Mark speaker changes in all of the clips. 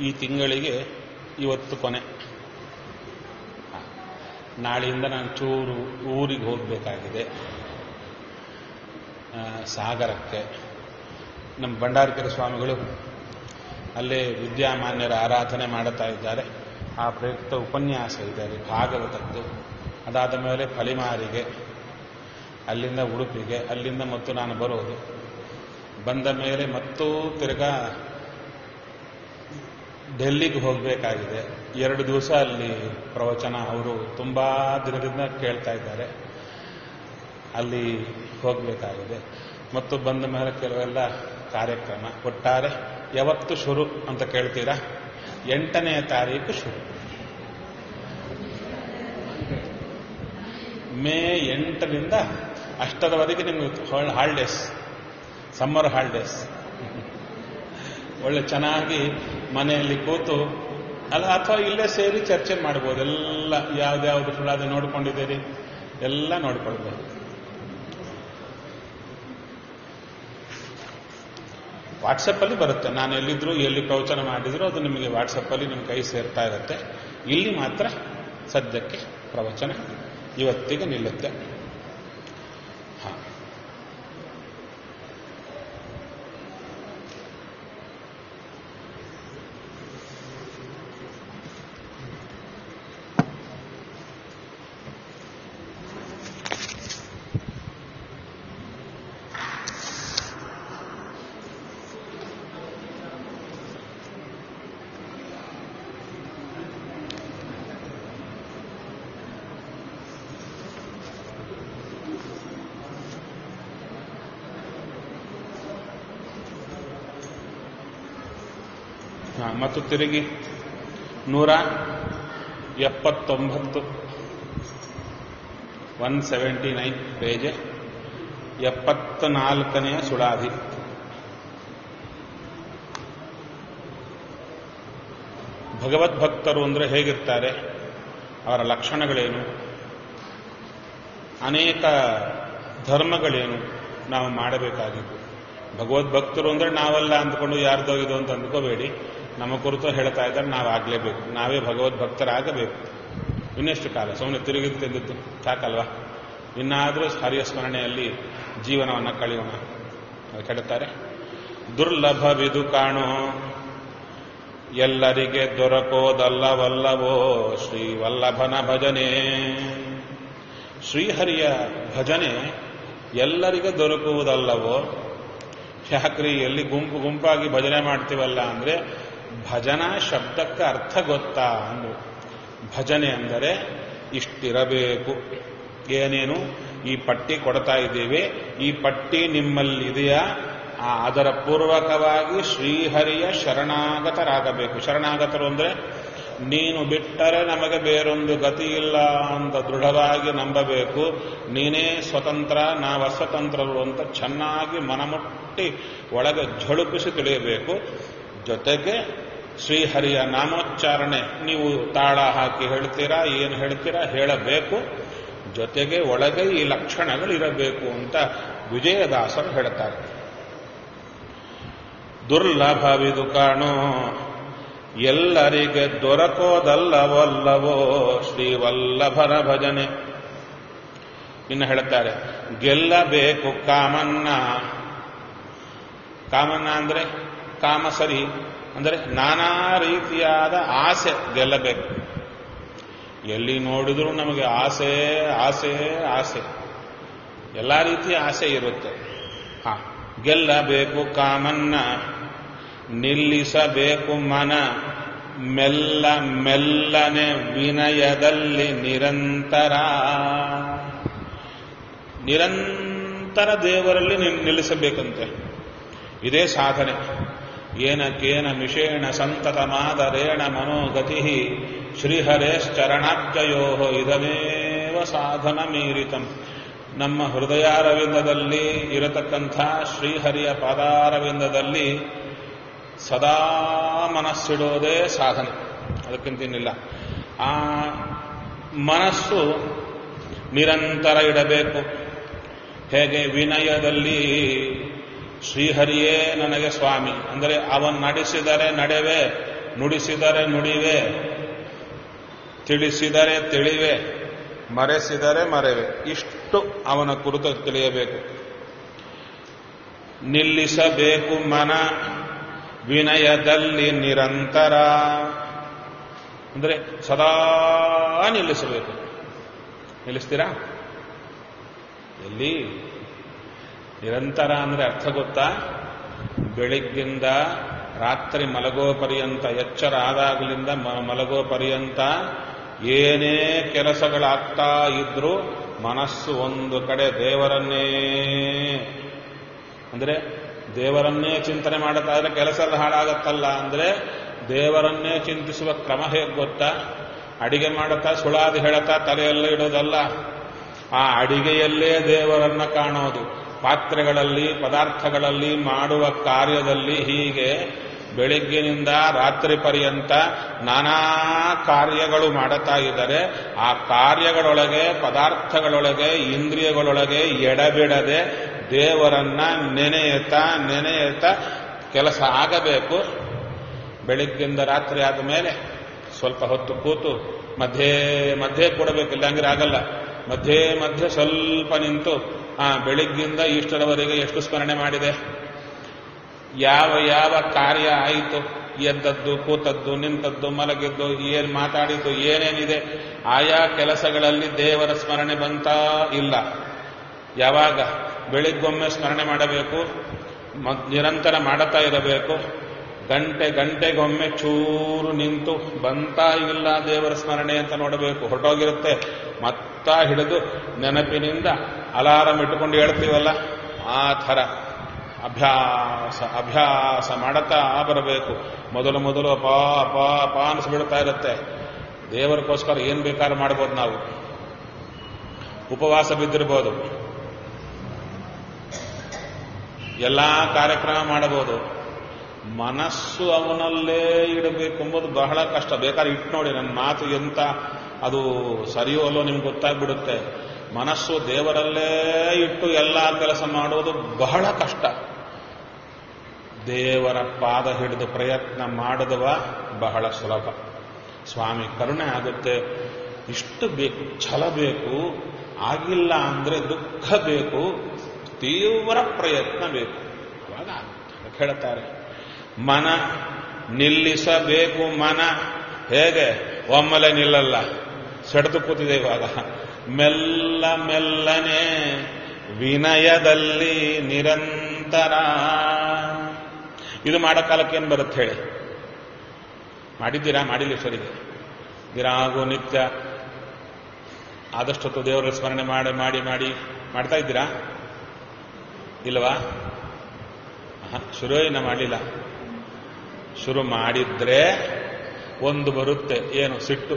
Speaker 1: ಈ ತಿಂಗಳಿಗೆ ಇವತ್ತು ಕೊನೆ ನಾಳೆಯಿಂದ ನಾನು ಚೂರು ಊರಿಗೆ ಹೋಗಬೇಕಾಗಿದೆ ಸಾಗರಕ್ಕೆ ನಮ್ಮ ಭಂಡಾರಕೆರೆ ಸ್ವಾಮಿಗಳು ಅಲ್ಲೇ ವಿದ್ಯಾಮಾನ್ಯರ ಆರಾಧನೆ ಮಾಡುತ್ತಾ ಇದ್ದಾರೆ ಆ ಪ್ರಯುಕ್ತ ಉಪನ್ಯಾಸ ಇದೆ ಅಲ್ಲಿ ಭಾಗವತದ್ದು ಅದಾದ ಮೇಲೆ ಫಲಿಮಾರಿಗೆ ಅಲ್ಲಿಂದ ಉಡುಪಿಗೆ ಅಲ್ಲಿಂದ ಮತ್ತು ನಾನು ಬರೋದು ಬಂದ ಮೇಲೆ ಮತ್ತೂ ತಿರ್ಗಾ ಡೆಲ್ಲಿಗೆ ಹೋಗಬೇಕಾಗಿದೆ ಎರಡು ದಿವಸ ಅಲ್ಲಿ ಪ್ರವಚನ ಅವರು ತುಂಬ ದಿನದಿಂದ ಕೇಳ್ತಾ ಇದ್ದಾರೆ ಅಲ್ಲಿ ಹೋಗಬೇಕಾಗಿದೆ ಮತ್ತು ಬಂದ ಮೇಲೆ ಕೆಲವೆಲ್ಲ ಕಾರ್ಯಕ್ರಮ ಒಟ್ಟಾರೆ ಯಾವತ್ತು ಶುರು ಅಂತ ಕೇಳ್ತೀರಾ ಎಂಟನೆಯ ತಾರೀಕು ಶುರು ಮೇ ಎಂಟರಿಂದ ಅಷ್ಟರವರೆಗೆ ನಿಮಗೆ ಹಾಲಿಡೇಸ್ ಸಮ್ಮರ್ ಹಾಲಿಡೇಸ್ ಒಳ್ಳೆ ಚೆನ್ನಾಗಿ ಮನೆಯಲ್ಲಿ ಕೂತು ಅಲ್ಲ ಅಥವಾ ಇಲ್ಲೇ ಸೇರಿ ಚರ್ಚೆ ಮಾಡ್ಬೋದು ಎಲ್ಲ ಯಾವ್ದ್ಯಾವ್ದು ಸುಳ್ಳಾದೆ ನೋಡ್ಕೊಂಡಿದ್ದೀರಿ ಎಲ್ಲ ನೋಡ್ಕೊಳ್ಬೋದು ವಾಟ್ಸಪ್ಪಲ್ಲಿ ಬರುತ್ತೆ ನಾನು ಎಲ್ಲಿದ್ರು ಎಲ್ಲಿ ಪ್ರವಚನ ಮಾಡಿದ್ರು ಅದು ನಿಮಗೆ ವಾಟ್ಸಪ್ಪಲ್ಲಿ ನಿಮ್ಮ ಕೈ ಸೇರ್ತಾ ಇರುತ್ತೆ ಇಲ್ಲಿ ಮಾತ್ರ ಸದ್ಯಕ್ಕೆ ಪ್ರವಚನ ಇವತ್ತಿಗೆ ನಿಲ್ಲುತ್ತೆ ಹಾಂ ಮತ್ತು ತಿರುಗಿ ನೂರ ಎಪ್ಪತ್ತೊಂಬತ್ತು ಒನ್ ಸೆವೆಂಟಿ ನೈನ್ ಪೇಜ್ ಎಪ್ಪತ್ತ ನಾಲ್ಕನೆಯ ಸುಳಾದಿ ಭಗವದ್ಭಕ್ತರು ಅಂದರೆ ಹೇಗಿರ್ತಾರೆ ಅವರ ಲಕ್ಷಣಗಳೇನು ಅನೇಕ ಧರ್ಮಗಳೇನು ನಾವು ಮಾಡಬೇಕಾಗಿದ್ದು ಭಗವದ್ಭಕ್ತರು ಅಂದರೆ ನಾವಲ್ಲ ಅಂದ್ಕೊಂಡು ಯಾರ್ದೋ ಇದು ಅಂತ ಅಂದ್ಕೋಬೇಡಿ ನಮ್ಮ ಕುರಿತು ಹೇಳ್ತಾ ಇದ್ದಾರೆ ನಾವು ಆಗಲೇಬೇಕು ನಾವೇ ಭಗವದ್ಭಕ್ತರಾಗಬೇಕು ಇನ್ನೆಷ್ಟು ಕಾಲ ಸುಮ್ಮನೆ ತಿರುಗಿದ್ದು ತೆಗೆದಿದ್ದು ಸಾಕಲ್ವಾ ಇನ್ನಾದರೂ ಹರಿಯ ಸ್ಮರಣೆಯಲ್ಲಿ ಜೀವನವನ್ನು ಕಳೆಯೋಣ ಕೆಡುತ್ತಾರೆ ದುರ್ಲಭವಿದು ಕಾಣೋ ಎಲ್ಲರಿಗೆ ದೊರಕೋದಲ್ಲವಲ್ಲವೋ ಶ್ರೀವಲ್ಲಭನ ಭಜನೆ ಶ್ರೀಹರಿಯ ಭಜನೆ ಎಲ್ಲರಿಗೆ ದೊರಕುವುದಲ್ಲವೋ ಯಾಕ್ರಿ ಎಲ್ಲಿ ಗುಂಪು ಗುಂಪಾಗಿ ಭಜನೆ ಮಾಡ್ತೀವಲ್ಲ ಅಂದ್ರೆ ಭಜನಾ ಶಬ್ದಕ್ಕೆ ಅರ್ಥ ಗೊತ್ತಾ ಅಂದ್ರು ಭಜನೆ ಅಂದರೆ ಇಷ್ಟಿರಬೇಕು ಏನೇನು ಈ ಪಟ್ಟಿ ಕೊಡ್ತಾ ಇದ್ದೇವೆ ಈ ಪಟ್ಟಿ ನಿಮ್ಮಲ್ಲಿದೆಯಾ ಅದರ ಪೂರ್ವಕವಾಗಿ ಶ್ರೀಹರಿಯ ಶರಣಾಗತರಾಗಬೇಕು ಶರಣಾಗತರು ಅಂದರೆ ನೀನು ಬಿಟ್ಟರೆ ನಮಗೆ ಬೇರೊಂದು ಗತಿ ಇಲ್ಲ ಅಂತ ದೃಢವಾಗಿ ನಂಬಬೇಕು ನೀನೇ ಸ್ವತಂತ್ರ ನಾವು ಅಸ್ವತಂತ್ರರು ಅಂತ ಚೆನ್ನಾಗಿ ಮನಮುಟ್ಟಿ ಒಳಗೆ ಝಳುಪಿಸಿ ತಿಳಿಯಬೇಕು ಜೊತೆಗೆ ಶ್ರೀಹರಿಯ ನಾಮೋಚ್ಚಾರಣೆ ನೀವು ತಾಳ ಹಾಕಿ ಹೇಳ್ತೀರಾ ಏನು ಹೇಳ್ತೀರಾ ಹೇಳಬೇಕು ಜೊತೆಗೆ ಒಳಗೆ ಈ ಲಕ್ಷಣಗಳಿರಬೇಕು ಅಂತ ವಿಜಯದಾಸರು ಹೇಳ್ತಾರೆ ದುರ್ಲಭವಿದು ಕಾಣೋ ಎಲ್ಲರಿಗೆ ದೊರಕೋದಲ್ಲವಲ್ಲವೋ ಶ್ರೀವಲ್ಲಭರ ಭಜನೆ ಇನ್ನು ಹೇಳುತ್ತಾರೆ ಗೆಲ್ಲಬೇಕು ಕಾಮನ್ನ ಕಾಮನ್ನ ಅಂದ್ರೆ ಕಾಮ ಸರಿ ಅಂದರೆ ನಾನಾ ರೀತಿಯಾದ ಆಸೆ ಗೆಲ್ಲಬೇಕು ಎಲ್ಲಿ ನೋಡಿದರೂ ನಮಗೆ ಆಸೆ ಆಸೆ ಆಸೆ ಎಲ್ಲ ರೀತಿಯ ಆಸೆ ಇರುತ್ತೆ ಹಾ ಗೆಲ್ಲಬೇಕು ಕಾಮನ್ನ ನಿಲ್ಲಿಸಬೇಕು ಮನ ಮೆಲ್ಲ ಮೆಲ್ಲನೆ ವಿನಯದಲ್ಲಿ ನಿರಂತರ ನಿರಂತರ ದೇವರಲ್ಲಿ ನಿಲ್ಲಿಸಬೇಕಂತೆ ಇದೇ ಸಾಧನೆ ಏನಕೇನ ಮಿಷೇಣ ಸಂತತಮಾದರೇಣ ಮನೋಗತಿ ಶ್ರೀಹರೇಶ್ಚರಣಾಬ್ಜಯೋ ಇದಮೇವ ಸಾಧನ ಮೀರಿತಂ ನಮ್ಮ ಹೃದಯಾರವಿಂದದಲ್ಲಿ ಇರತಕ್ಕಂಥ ಶ್ರೀಹರಿಯ ಪಾದಾರವಿಂದದಲ್ಲಿ ಸದಾ ಮನಸ್ಸಿಡೋದೇ ಸಾಧನೆ ಅದಕ್ಕಿಂತೇನಿಲ್ಲ ಆ ಮನಸ್ಸು ನಿರಂತರ ಇಡಬೇಕು ಹೇಗೆ ವಿನಯದಲ್ಲಿ ಶ್ರೀಹರಿಯೇ ನನಗೆ ಸ್ವಾಮಿ ಅಂದರೆ ಅವನ್ ನಡೆಸಿದರೆ ನಡೆವೆ ನುಡಿಸಿದರೆ ನುಡಿವೆ ತಿಳಿಸಿದರೆ ತಿಳಿವೆ ಮರೆಸಿದರೆ ಮರೆವೆ ಇಷ್ಟು ಅವನ ಕುರಿತು ತಿಳಿಯಬೇಕು ನಿಲ್ಲಿಸಬೇಕು ಮನ ವಿನಯದಲ್ಲಿ ನಿರಂತರ ಅಂದರೆ ಸದಾ ನಿಲ್ಲಿಸಬೇಕು ನಿಲ್ಲಿಸ್ತೀರಾ ಎಲ್ಲಿ ನಿರಂತರ ಅಂದರೆ ಅರ್ಥ ಗೊತ್ತಾ ಬೆಳಿಗ್ಗಿಂದ ರಾತ್ರಿ ಮಲಗೋ ಪರ್ಯಂತ ಎಚ್ಚರ ಆದಾಗಲಿಂದ ಮ- ಮಲಗೋ ಪರ್ಯಂತ ಏನೇ ಕೆಲಸಗಳಾಗ್ತಾ ಇದ್ರೂ ಮನಸ್ಸು ಒಂದು ಕಡೆ ದೇವರನ್ನೇ ಅಂದ್ರೆ ದೇವರನ್ನೇ ಚಿಂತನೆ ಮಾಡುತ್ತಾ ಇದ್ರೆ ಕೆಲಸ ಎಲ್ಲ ಹಾಳಾಗತ್ತಲ್ಲ ಅಂದ್ರೆ ದೇವರನ್ನೇ ಚಿಂತಿಸುವ ಕ್ರಮ ಹೇಗೆ ಗೊತ್ತಾ ಅಡಿಗೆ ಮಾಡುತ್ತಾ ಸುಳಾದಿ ಹೇಳುತ್ತಾ ತಲೆಯಲ್ಲೇ ಇಡೋದಲ್ಲ ಆ ಅಡಿಗೆಯಲ್ಲೇ ದೇವರನ್ನ ಕಾಣೋದು ಪಾತ್ರೆಗಳಲ್ಲಿ ಪದಾರ್ಥಗಳಲ್ಲಿ ಮಾಡುವ ಕಾರ್ಯದಲ್ಲಿ ಹೀಗೆ ಬೆಳಿಗ್ಗಿನಿಂದ ರಾತ್ರಿ ಪರ್ಯಂತ ನಾನಾ ಕಾರ್ಯಗಳು ಮಾಡುತ್ತಾ ಇದ್ದರೆ ಆ ಕಾರ್ಯಗಳೊಳಗೆ ಪದಾರ್ಥಗಳೊಳಗೆ ಇಂದ್ರಿಯಗಳೊಳಗೆ ಎಡಬಿಡದೆ ದೇವರನ್ನ ನೆನೆಯುತ್ತಾ ನೆನೆಯುತ್ತಾ ಕೆಲಸ ಆಗಬೇಕು ಬೆಳಿಗ್ಗಿಂದ ರಾತ್ರಿ ಆದ ಮೇಲೆ ಸ್ವಲ್ಪ ಹೊತ್ತು ಕೂತು ಮಧ್ಯೆ ಮಧ್ಯೆ ಕೊಡಬೇಕು ಇಲ್ಲಾಂದ್ರೆ ಆಗಲ್ಲ ಮಧ್ಯೆ ಮಧ್ಯೆ ಸ್ವಲ್ಪ ನಿಂತು ಆ ಬೆಳಿಗ್ಗಿಂದ ಇಷ್ಟರವರೆಗೆ ಎಷ್ಟು ಸ್ಮರಣೆ ಮಾಡಿದೆ ಯಾವ ಯಾವ ಕಾರ್ಯ ಆಯಿತು ಎದ್ದದ್ದು ಕೂತದ್ದು ನಿಂತದ್ದು ಮಲಗಿದ್ದು ಏನ್ ಮಾತಾಡಿದ್ದು ಏನೇನಿದೆ ಆಯಾ ಕೆಲಸಗಳಲ್ಲಿ ದೇವರ ಸ್ಮರಣೆ ಬಂತಾ ಇಲ್ಲ ಯಾವಾಗ ಬೆಳಿಗ್ಗೊಮ್ಮೆ ಸ್ಮರಣೆ ಮಾಡಬೇಕು ಮ- ನಿರಂತರ ಮಾಡುತ್ತಾ ಇರಬೇಕು ಗಂಟೆ ಗಂಟೆಗೊಮ್ಮೆ ಚೂರು ನಿಂತು ಬಂತಾ ಇಲ್ಲ ದೇವರ ಸ್ಮರಣೆ ಅಂತ ನೋಡಬೇಕು ಹೊರಟೋಗಿರುತ್ತೆ ಮತ್ತ ಹಿಡಿದು ನೆನಪಿನಿಂದ ಅಲಾರಂ ಇಟ್ಟುಕೊಂಡು ಹೇಳ್ತೀವಲ್ಲ ಆ ಥರ ಅಭ್ಯಾಸ ಅಭ್ಯಾಸ ಮಾಡುತ್ತಾ ಬರಬೇಕು ಮೊದಲು ಮೊದಲು ಅಪಾ ಅಪಾ ಅಪ ಅನಿಸ್ಬಿಡ್ತಾ ಇರುತ್ತೆ ದೇವರಿಗೋಸ್ಕರ ಏನ್ ಬೇಕಾದ್ರೂ ಮಾಡ್ಬೋದು ನಾವು ಉಪವಾಸ ಬಿದ್ದಿರ್ಬೋದು ಎಲ್ಲಾ ಕಾರ್ಯಕ್ರಮ ಮಾಡಬಹುದು ಮನಸ್ಸು ಅವನಲ್ಲೇ ಇಡಬೇಕು ಎಂಬುದು ಬಹಳ ಕಷ್ಟ ಬೇಕಾದ್ರೆ ಇಟ್ಟು ನೋಡಿ ನನ್ನ ಮಾತು ಎಂತ ಅದು ಸರಿಯೋ ಅಲ್ಲೋ ನಿಮ್ಗೆ ಗೊತ್ತಾಗ್ಬಿಡುತ್ತೆ ಮನಸ್ಸು ದೇವರಲ್ಲೇ ಇಟ್ಟು ಎಲ್ಲ ಕೆಲಸ ಮಾಡುವುದು ಬಹಳ ಕಷ್ಟ ದೇವರ ಪಾದ ಹಿಡಿದು ಪ್ರಯತ್ನ ಮಾಡಿದವ ಬಹಳ ಸುಲಭ ಸ್ವಾಮಿ ಕರುಣೆ ಆಗುತ್ತೆ ಇಷ್ಟು ಬೇಕು ಛಲ ಬೇಕು ಆಗಿಲ್ಲ ಅಂದ್ರೆ ದುಃಖ ಬೇಕು ತೀವ್ರ ಪ್ರಯತ್ನ ಬೇಕು ಅವಾಗ ಆಗುತ್ತೆ. ಅದಕ್ಕೆ ಹೇಳ್ತಾರೆ ಮನ ನಿಲ್ಲಿಸಬೇಕು ಮನ ಹೇಗೆ ಒಮ್ಮೆಲೆ ನಿಲ್ಲಲ್ಲ ಸೆಡೆದು ಕೂತಿದೆ ಇವಾಗ ಮೆಲ್ಲ ಮೆಲ್ಲನೆ ವಿನಯದಲ್ಲಿ ನಿರಂತರ ಇದು ಮಾಡೋ ಕಾಲಕ್ಕೆ ಏನು ಬರುತ್ತೆ ಹೇಳಿ ಮಾಡಿದ್ದೀರಾ ಮಾಡಿಲ್ಲ ಸರಿಗೆ ದಿನಾಗೂ ನಿತ್ಯ ಆದಷ್ಟೊತ್ತು ದೇವರ ಸ್ಮರಣೆ ಮಾಡಿ ಮಾಡಿ ಮಾಡಿ ಮಾಡ್ತಾ ಇದ್ದೀರಾ ಇಲ್ವಾ ಆಹಾ, ಶುರು ಇನ್ನ ಮಾಡಲಿಲ್ಲ ಶುರು ಮಾಡಿದ್ರೆ ಒಂದು ಬರುತ್ತೆ ಏನು ಸಿಟ್ಟು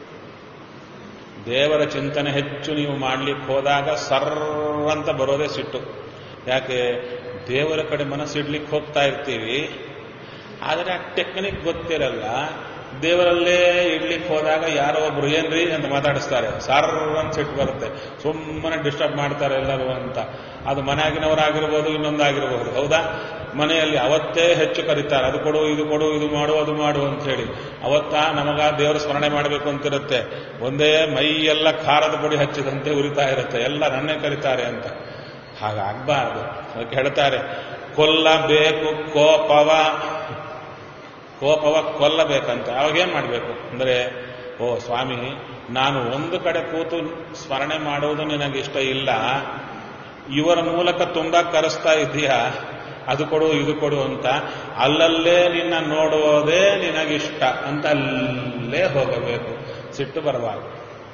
Speaker 1: ದೇವರ ಚಿಂತನೆ ಹೆಚ್ಚು ನೀವು ಮಾಡ್ಲಿಕ್ಕೆ ಹೋದಾಗ ಸರ್ರ ಅಂತ ಬರೋದೇ ಸಿಟ್ಟು ಯಾಕೆ ದೇವರ ಕಡೆ ಮನಸ್ಸಿಡ್ಲಿಕ್ಕೆ ಹೋಗ್ತಾ ಇರ್ತೀವಿ ಆದರೆ ಆ ಟೆಕ್ನಿಕ್ ಗೊತ್ತಿರಲ್ಲ ದೇವರಲ್ಲೇ ಇಡ್ಲಿಕ್ಕೆ ಹೋದಾಗ ಯಾರೋ ಒಬ್ರು ಏನ್ರಿ ಅಂತ ಮಾತಾಡಿಸ್ತಾರೆ ಸರ್ರ ಅಂತ ಸಿಟ್ಟು ಬರುತ್ತೆ ಸುಮ್ಮನೆ ಡಿಸ್ಟರ್ಬ್ ಮಾಡ್ತಾರೆ ಎಲ್ಲರೂ ಅಂತ ಅದು ಮನೆಯಾಗಿನವರಾಗಿರ್ಬೋದು ಇನ್ನೊಂದಾಗಿರ್ಬೋದು ಹೌದಾ ಮನೆಯಲ್ಲಿ ಅವತ್ತೇ ಹೆಚ್ಚು ಕರೀತಾರೆ ಅದು ಕೊಡು ಇದು ಕೊಡು ಇದು ಮಾಡು ಅದು ಮಾಡು ಅಂತ ಹೇಳಿ ಅವತ್ತ ನಮಗ ದೇವರ ಸ್ಮರಣೆ ಮಾಡಬೇಕು ಅಂತಿರುತ್ತೆ ಒಂದೇ ಮೈ ಎಲ್ಲ ಖಾರದ ಪುಡಿ ಹಚ್ಚಿದಂತೆ ಉರಿತಾ ಇರುತ್ತೆ ಎಲ್ಲ ನನ್ನೇ ಕರೀತಾರೆ ಅಂತ ಹಾಗಾಗಬಾರ್ದು ಅದಕ್ಕೆ ಹೇಳ್ತಾರೆ ಕೊಲ್ಲಬೇಕು ಕೋಪವ ಕೋಪವ ಕೊಲ್ಲಬೇಕಂತ ಅವಾಗೇನ್ ಮಾಡಬೇಕು ಅಂದ್ರೆ ಓ ಸ್ವಾಮಿ ನಾನು ಒಂದು ಕಡೆ ಕೂತು ಸ್ಮರಣೆ ಮಾಡುವುದು ನಿನಗೆ ಇಷ್ಟ ಇಲ್ಲ ಇವರ ಮೂಲಕ ತುಂಬಾ ಕರೆಸ್ತಾ ಇದ್ದೀಯಾ ಅದು ಕೊಡು ಇದು ಕೊಡು ಅಂತ ಅಲ್ಲಲ್ಲೇ ನಿನ್ನ ನೋಡುವುದೇ ನಿನಗಿಷ್ಟ ಅಂತ ಅಲ್ಲೇ ಹೋಗಬೇಕು ಸಿಟ್ಟು ಬರಬಾರ್ದು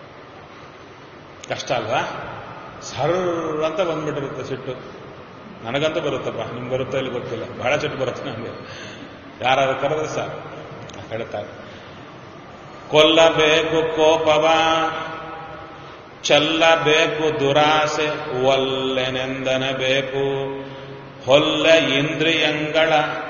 Speaker 1: ಕಷ್ಟ ಅಲ್ವಾ ಸರ್ರ ಅಂತ ಬಂದ್ಬಿಟ್ಟಿರುತ್ತೆ ಸಿಟ್ಟು ನನಗಂತೂ ಬರುತ್ತಪ್ಪ ನಿಮ್ಗೆ ಬರುತ್ತೋ ಇಲ್ಲಿ ಗೊತ್ತಿಲ್ಲ ಬಹಳ ಸಿಟ್ಟು ಬರುತ್ತೆ ನನಗೆ ಯಾರಾದ್ರೂ ಕರೆದ್ರೆ ಸಾಕು ಹೇಳ್ತಾರೆ ಕೊಲ್ಲಬೇಕು ಕೋಪವ ಚೆಲ್ಲಬೇಕು ದುರಾಸೆ ಒಲ್ಲೆನೆಂದನಬೇಕು ಹೊಲ್ಲ ಇಂದ್ರಿಯಂಗಳ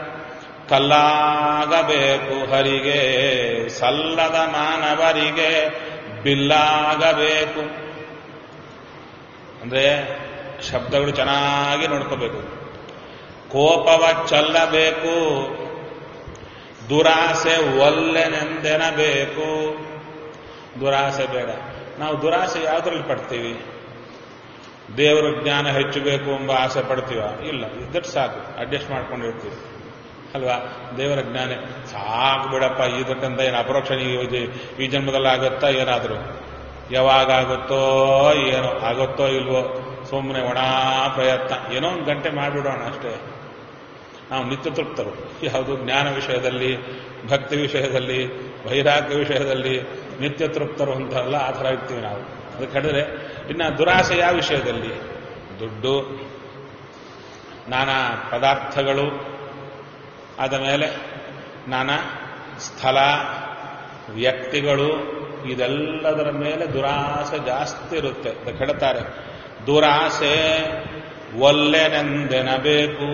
Speaker 1: ಕಲ್ಲಾಗಬೇಕು ಹರಿಗೆ ಸಲ್ಲದ ಮಾನವರಿಗೆ ಬಿಲ್ಲಾಗಬೇಕು ಅಂದ್ರೆ ಶಬ್ದಗಳು ಚೆನ್ನಾಗಿ ನೋಡ್ಕೋಬೇಕು ಕೋಪವ ಚೆಲ್ಲಬೇಕು ದುರಾಸೆ ಒಲ್ಲೆನೆಂದೆನಬೇಕು ದುರಾಸೆ ಬೇಡ ನಾವು ದುರಾಸೆ ಯಾವುದ್ರಲ್ಲಿ ಪಡ್ತೀವಿ ದೇವರ ಜ್ಞಾನ ಹೆಚ್ಚು ಬೇಕು ಎಂಬ ಆಸೆ ಪಡ್ತೀವ ಇಲ್ಲ ಇದ್ದಟ್ಟು ಸಾಕು ಅಡ್ಜಸ್ಟ್ ಮಾಡ್ಕೊಂಡಿರ್ತೀವಿ ಅಲ್ವಾ ದೇವರ ಜ್ಞಾನ ಸಾಕು ಬಿಡಪ್ಪ ಇದಕ್ಕಂತ ಏನು ಅಪರೋಕ್ಷ ಈ- ಈ ಜನ್ಮದಲ್ಲಿ ಆಗುತ್ತಾ ಏನಾದರೂ ಯಾವಾಗ ಆಗುತ್ತೋ ಏನೋ ಆಗುತ್ತೋ ಇಲ್ವೋ ಸುಮ್ಮನೆ ಒಣ ಪ್ರಯತ್ನ ಏನೋ ಒಂದು ಗಂಟೆ ಮಾಡಿಬಿಡೋಣ ಅಷ್ಟೇ ನಾವು ನಿತ್ಯ ತೃಪ್ತರು ಯಾವುದು ಜ್ಞಾನ ವಿಷಯದಲ್ಲಿ ಭಕ್ತಿ ವಿಷಯದಲ್ಲಿ ವೈರಾಗ್ಯ ವಿಷಯದಲ್ಲಿ ನಿತ್ಯ ತೃಪ್ತರು ಅಂತಾರಲ್ಲ ಆ ಥರ ಇರ್ತೀವಿ ನಾವು ಅದು ಕಡಿದ್ರೆ ಇನ್ನು ದುರಾಸೆ ಯಾವ ವಿಷಯದಲ್ಲಿ ದುಡ್ಡು ನಾನಾ ಪದಾರ್ಥಗಳು ಆದ ಮೇಲೆ ನಾನಾ ಸ್ಥಳ ವ್ಯಕ್ತಿಗಳು ಇದೆಲ್ಲದರ ಮೇಲೆ ದುರಾಸೆ ಜಾಸ್ತಿ ಇರುತ್ತೆ ಅಂತ ಹೇಳ್ತಾರೆ ದುರಾಸೆ ಒಲ್ಲೆನೆಂದೆನಬೇಕು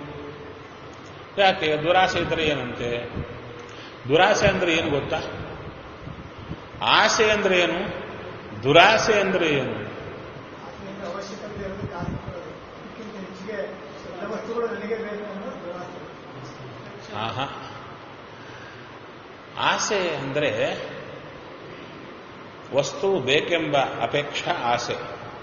Speaker 1: ಯಾಕೆ ದುರಾಸೆ ಇದ್ರೆ ಏನಂತೆ ದುರಾಸೆ ಅಂದ್ರೆ ಏನು ಗೊತ್ತಾ ಆಸೆ ಅಂದ್ರೆ ಏನು ದುರಾಸೆ ಅಂದ್ರೆ ಏನು
Speaker 2: ಆತ್ಮೀಯ ಅವಶ್ಯಕತೆ ಇರೋದಕ್ಕೆ ಆಸೆ ಪಡೋದು ಇದಕ್ಕಿಂತ ಹೆಚ್ಚಿಗೆ ಎಲ್ಲ ವಸ್ತುಗಳು ನನಗೆ ಬೇಕು ಅನ್ನೋದು ದುರಾಸೆ
Speaker 1: ಆಹಾ ಆಸೆ ಅಂದರೆ ವಸ್ತು ಬೇಕೆಂಬ ಅಪೇಕ್ಷಾ ಆಸೆ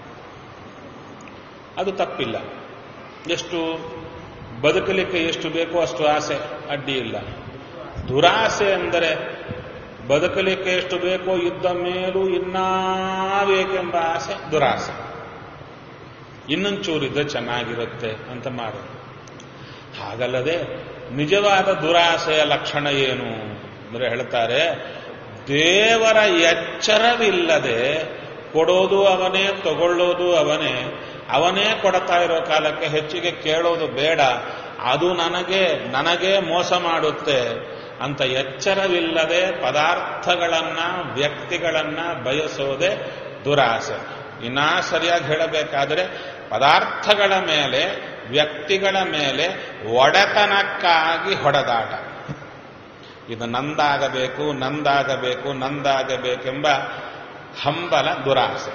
Speaker 1: ಅದು ತಪ್ಪಿಲ್ಲ ಎಷ್ಟು ಬದುಕಲಿಕ್ಕೆ ಎಷ್ಟು ಬೇಕೋ ಅಷ್ಟು ಆಸೆ ಅಡ್ಡಿ ಇಲ್ಲ ದುರಾಸೆ ಅಂದರೆ ಬದುಕಲಿಕ್ಕೆ ಎಷ್ಟು ಬೇಕೋ ಇದ್ದ ಮೇಲೂ ಇನ್ನೂ ಬೇಕೆಂಬ ಆಸೆ ದುರಾಸೆ ಇನ್ನೊಂಚೂರಿದ್ರೆ ಚೆನ್ನಾಗಿರುತ್ತೆ ಅಂತ ಮಾಡೋದು ಹಾಗಲ್ಲದೆ ನಿಜವಾದ ದುರಾಸೆಯ ಲಕ್ಷಣ ಏನು ಅಂದರೆ ಹೇಳ್ತಾರೆ ದೇವರ ಎಚ್ಚರವಿಲ್ಲದೆ ಕೊಡೋದು ಅವನೇ ತಗೊಳ್ಳೋದು ಅವನೇ ಅವನೇ ಕೊಡ್ತಾ ಇರೋ ಕಾಲಕ್ಕೆ ಹೆಚ್ಚಿಗೆ ಕೇಳೋದು ಬೇಡ ಅದು ನನಗೆ ನನಗೆ ಮೋಸ ಮಾಡುತ್ತೆ ಅಂತ ಎಚ್ಚರವಿಲ್ಲದೆ ಪದಾರ್ಥಗಳನ್ನ ವ್ಯಕ್ತಿಗಳನ್ನ ಬಯಸೋದೇ ದುರಾಸೆ ಇನ್ನ ಸರಿಯಾಗಿ ಹೇಳಬೇಕಾದರೆ ಪದಾರ್ಥಗಳ ಮೇಲೆ ವ್ಯಕ್ತಿಗಳ ಮೇಲೆ ಒಡೆತನಕ್ಕಾಗಿ ಹೊಡೆದಾಟ ಇದು ನಂದಾಗಬೇಕು ನಂದಾಗಬೇಕು ನಂದಾಗಬೇಕೆಂಬ ಹಂಬಲ ದುರಾಸೆ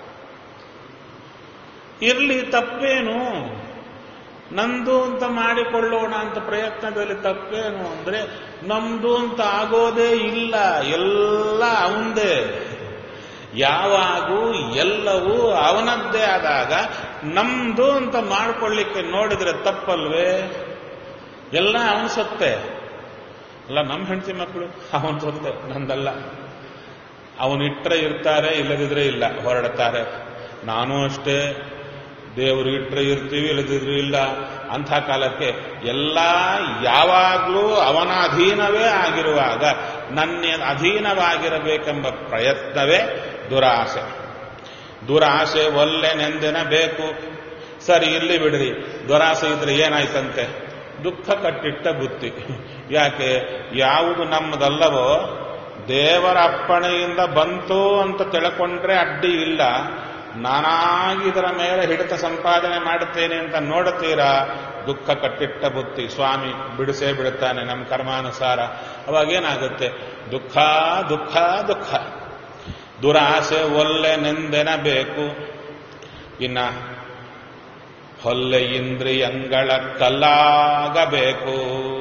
Speaker 1: ಇರಲಿ ತಪ್ಪೇನು ನಂದು ಅಂತ ಮಾಡಿಕೊಳ್ಳೋಣ ಅಂತ ಪ್ರಯತ್ನದಲ್ಲಿ ತಪ್ಪೇನು ಅಂದ್ರೆ ನಮ್ದು ಅಂತ ಆಗೋದೇ ಇಲ್ಲ ಎಲ್ಲ ಅವಂದೇ ಯಾವಾಗೂ ಎಲ್ಲವೂ ಅವನದ್ದೇ ಆದಾಗ ನಮ್ದು ಅಂತ ಮಾಡ್ಕೊಳ್ಳಿಕ್ಕೆ ನೋಡಿದ್ರೆ ತಪ್ಪಲ್ವೇ ಎಲ್ಲ ಅವನ ಸತ್ತೆ ಅಲ್ಲ ನಮ್ಮ ಹೆಂಡತಿ ಮಕ್ಕಳು ಅವನ ಸತ್ತೆ ನಂದಲ್ಲ ಅವನಿಟ್ರೆ ಇರ್ತಾರೆ ಇಲ್ಲದಿದ್ರೆ ಇಲ್ಲ ಹೊರಡ್ತಾರೆ ನಾನು ಅಷ್ಟೇ ದೇವರು ಇಟ್ರೆ ಇರ್ತೀವಿ ಇಲ್ಲದಿದ್ರೆ ಇಲ್ಲ ಅಂಥ ಕಾಲಕ್ಕೆ ಎಲ್ಲ ಯಾವಾಗಲೂ ಅವನ ಅಧೀನವೇ ಆಗಿರುವಾಗ ನನ್ನ ಅಧೀನವಾಗಿರಬೇಕೆಂಬ ಪ್ರಯತ್ನವೇ ದುರಾಸೆ ದುರಾಸೆ ಒಲ್ಲೆನೆಂದೆನ ಬೇಕು ಸರಿ ಇಲ್ಲಿ ಬಿಡ್ರಿ ದುರಾಸೆ ಇದ್ರೆ ಏನಾಯ್ತಂತೆ ದುಃಖ ಕಟ್ಟಿಟ್ಟ ಬುತ್ತಿ ಯಾಕೆ ಯಾವುದು ನಮ್ಮದಲ್ಲವೋ ದೇವರ ಅಪ್ಪಣೆಯಿಂದ ಬಂತು ಅಂತ ತಿಳ್ಕೊಂಡ್ರೆ ಅಡ್ಡಿ ಇಲ್ಲ ನಾನಾಗಿ ಇದರ ಮೇಲೆ ಹಿಡಿತ ಸಂಪಾದನೆ ಮಾಡುತ್ತೇನೆ ಅಂತ ನೋಡುತ್ತೀರಾ ದುಃಖ ಕಟ್ಟಿಟ್ಟ ಬುತ್ತಿ ಸ್ವಾಮಿ ಬಿಡಿಸೇ ಬಿಡುತ್ತಾನೆ ನಮ್ಮ ಕರ್ಮಾನುಸಾರ ಅವಾಗೇನಾಗುತ್ತೆ ದುಃಖ ದುಃಖ ದುಃಖ ದುರಾಸೆ ಒಲ್ಲೆ ನೆಂದೆನಬೇಕು ಇನ್ನ ಹೊಲ್ಲೆ ಇಂದ್ರಿಯಂಗಳ ಕಲ್ಲಾಗಬೇಕು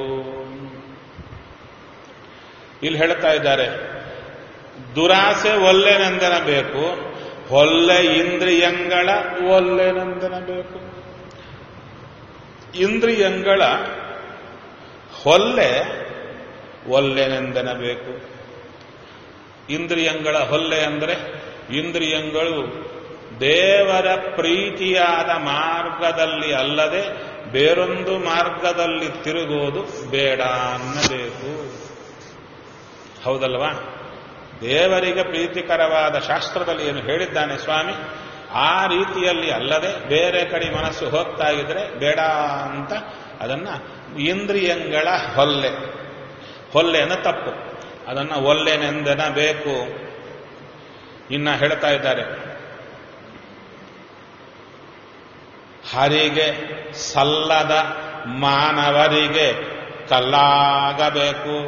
Speaker 1: ಇಲ್ಲಿ ಹೇಳ್ತಾ ಇದ್ದಾರೆ ದುರಾಸೆ ಒಲ್ಲೆನೆಂದೆನಬೇಕು ಹೊಲ್ಲೆ ಇಂದ್ರಿಯಂಗಳ ಒಲ್ಲೆನೆಂದೆನಬೇಕು ಇಂದ್ರಿಯಂಗಳ ಹೊಲ್ಲೆ ಒಲ್ಲೆನೆಂದೆನಬೇಕು ಇಂದ್ರಿಯಂಗಳ ಹೊಲ್ಲೆ ಅಂದರೆ ಇಂದ್ರಿಯಂಗಳು ದೇವರ ಪ್ರೀತಿಯಾದ ಮಾರ್ಗದಲ್ಲಿ ಅಲ್ಲದೆ ಬೇರೊಂದು ಮಾರ್ಗದಲ್ಲಿ ತಿರುಗೋದು ಬೇಡ ಅನ್ನಬೇಕು ಹೌದಲ್ವಾ ದೇವರಿಗೆ ಪ್ರೀತಿಕರವಾದ ಶಾಸ್ತ್ರದಲ್ಲಿ ಏನು ಹೇಳಿದ್ದಾನೆ ಸ್ವಾಮಿ ಆ ರೀತಿಯಲ್ಲಿ ಅಲ್ಲದೆ ಬೇರೆ ಕಡೆ ಮನಸ್ಸು ಹೋಗ್ತಾ ಇದ್ರೆ ಬೇಡ ಅಂತ ಅದನ್ನ ಇಂದ್ರಿಯಂಗಳ ಹೊಲ್ಲೆ ಹೊಲ್ಲೆ ಅನ್ನೋ ತಪ್ಪು ಅದನ್ನ ಒಲ್ಲೆನೆಂದನ ಬೇಕು ಇನ್ನ ಹೇಳ್ತಾ ಇದ್ದಾರೆ ಹರಿಗೆ ಸಲ್ಲದ ಮಾನವರಿಗೆ ಕಲ್ಲಾಗಬೇಕು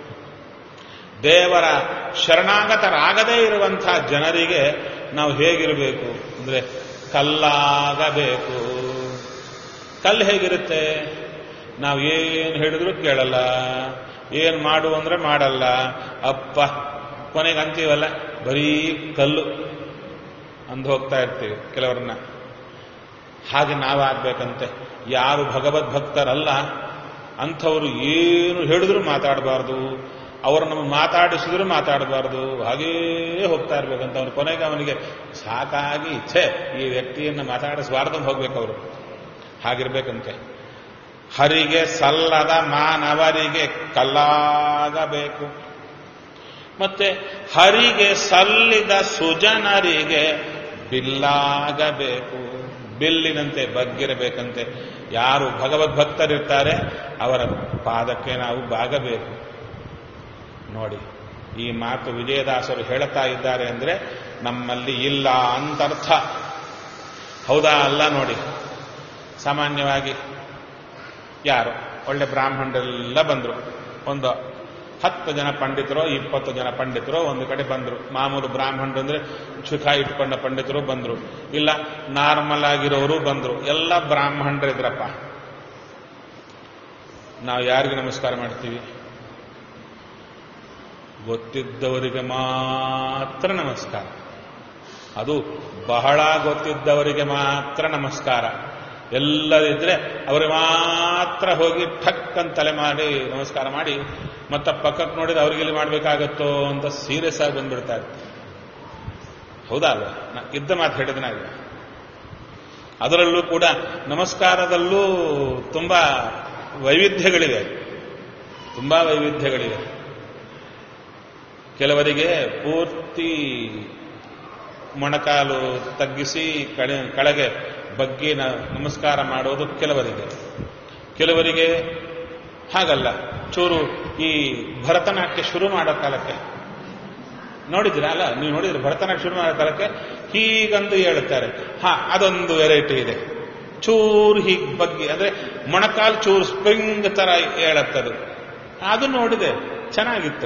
Speaker 1: ದೇವರ ಶರಣಾಗತರಾಗದೇ ಇರುವಂತಹ ಜನರಿಗೆ ನಾವು ಹೇಗಿರಬೇಕು ಅಂದ್ರೆ ಕಲ್ಲಾಗಬೇಕು ಕಲ್ಲು ಹೇಗಿರುತ್ತೆ ನಾವು ಏನು ಹೇಳಿದ್ರು ಕೇಳಲ್ಲ ಏನ್ ಮಾಡು ಅಂದ್ರೆ ಮಾಡಲ್ಲ ಅಪ್ಪ ಕೊನೆಗೆ ಅಂತೀವಲ್ಲ ಬರೀ ಕಲ್ಲು ಅಂದು ಹೋಗ್ತಾ ಇರ್ತೀವಿ ಕೆಲವರನ್ನ ಹಾಗೆ ನಾವಾಗ್ಬೇಕಂತೆ ಯಾರು ಭಗವದ್ ಭಕ್ತರಲ್ಲ ಅಂಥವ್ರು ಏನು ಹೇಳಿದ್ರು ಮಾತಾಡಬಾರ್ದು ಅವರು ನಮ್ಮ ಮಾತಾಡಿಸಿದ್ರು ಮಾತಾಡಬಾರ್ದು ಹಾಗೇ ಹೋಗ್ತಾ ಇರ್ಬೇಕಂತ ಅವನು ಕೊನೆಗೆ ಅವನಿಗೆ ಸಾಕಾಗಿ ಇಚ್ಛೆ ಈ ವ್ಯಕ್ತಿಯನ್ನು ಮಾತಾಡಿಸಬಾರ್ದು ಅಂತ ಹೋಗ್ಬೇಕು ಅವರು ಹಾಗಿರ್ಬೇಕಂತೆ ಹರಿಗೆ ಸಲ್ಲದ ಮಾನವರಿಗೆ ಕಲ್ಲಾಗಬೇಕು ಮತ್ತೆ ಹರಿಗೆ ಸಲ್ಲಿದ ಸುಜನರಿಗೆ ಬಿಲ್ಲಾಗಬೇಕು ಬಿಲ್ಲಿನಂತೆ ಬಗ್ಗಿರಬೇಕಂತೆ ಯಾರು ಭಗವದ್ಭಕ್ತರಿರ್ತಾರೆ ಅವರ ಪಾದಕ್ಕೆ ನಾವು ಬಾಗಬೇಕು ನೋಡಿ ಈ ಮಾತು ವಿಜಯದಾಸರು ಹೇಳುತ್ತಾ ಇದ್ದಾರೆ ಅಂದ್ರೆ ನಮ್ಮಲ್ಲಿ ಇಲ್ಲ ಅಂತರ್ಥ ಹೌದಾ ಅಲ್ಲ ನೋಡಿ ಸಾಮಾನ್ಯವಾಗಿ ಯಾರು ಒಳ್ಳೆ ಬ್ರಾಹ್ಮಣರೆಲ್ಲ ಬಂದರು ಒಂದು ಹತ್ತು ಜನ ಪಂಡಿತರು ಇಪ್ಪತ್ತು ಜನ ಪಂಡಿತರು ಒಂದು ಕಡೆ ಬಂದರು ಮಾಮೂಲು ಬ್ರಾಹ್ಮಣರು ಅಂದ್ರೆ ಚುಖ ಇಟ್ಕೊಂಡ ಪಂಡಿತರು ಬಂದರು ಇಲ್ಲ ನಾರ್ಮಲ್ ಆಗಿರೋರು ಬಂದರು ಎಲ್ಲ ಬ್ರಾಹ್ಮಣರಿದ್ರಪ್ಪ ನಾವು ಯಾರಿಗೆ ನಮಸ್ಕಾರ ಮಾಡ್ತೀವಿ ಗೊತ್ತಿದ್ದವರಿಗೆ ಮಾತ್ರ ನಮಸ್ಕಾರ ಅದು ಬಹಳ ಗೊತ್ತಿದ್ದವರಿಗೆ ಮಾತ್ರ ನಮಸ್ಕಾರ ಎಲ್ಲರಿದ್ರೆ ಅವರಿಗೆ ಮಾತ್ರ ಹೋಗಿ ಠಕ್ ಅಂತ ತಲೆ ಮಾಡಿ ನಮಸ್ಕಾರ ಮಾಡಿ ಮತ್ತೆ ಪಕ್ಕಕ್ಕೆ ನೋಡಿದ್ರೆ ಅವ್ರಿಗೆ ಇಲ್ಲಿ ಮಾಡಬೇಕಾಗತ್ತೋ ಅಂತ ಸೀರಿಯಸ್ ಆಗಿ ಬಂದ್ಬಿಡ್ತಾರೆ ಹೌದಾ ಅಲ್ವಾ ನಾ ಇದ್ದ ಮಾತು ಹೇಳಿದ್ನ ಇಲ್ಲ ಅದರಲ್ಲೂ ಕೂಡ ನಮಸ್ಕಾರದಲ್ಲೂ ತುಂಬಾ ವೈವಿಧ್ಯಗಳಿವೆ ತುಂಬಾ ವೈವಿಧ್ಯಗಳಿವೆ ಕೆಲವರಿಗೆ ಪೂರ್ತಿ ಮೊಣಕಾಲು ತಗ್ಗಿಸಿ ಕಳೆ ಕೆಳಗೆ ಬಗ್ಗಿ ನ- ನಮಸ್ಕಾರ ಮಾಡೋದು ಕೆಲವರಿಗೆ ಕೆಲವರಿಗೆ ಹಾಗಲ್ಲ ಚೂರು ಈ ಭರತನಾಟ್ಯ ಶುರು ಮಾಡೋ ಕಾಲಕ್ಕೆ ನೋಡಿದ್ರ ಅಲ್ಲ ನೀವು ನೋಡಿದ್ರೆ ಭರತನಾಟ್ಯ ಶುರು ಮಾಡೋ ಕಾಲಕ್ಕೆ ಹೀಗಂದು ಹೇಳುತ್ತಾರೆ ಹಾ ಅದೊಂದು ವೆರೈಟಿ ಇದೆ ಚೂರು ಹೀಗ್ ಬಗ್ಗಿ ಅಂದ್ರೆ ಮೊಣಕಾಲು ಚೂರು ಸ್ಪ್ರಿಂಗ್ ತರ ಹೇಳತ್ತದು ಅದು ನೋಡಿದೆ ಚೆನ್ನಾಗಿತ್ತು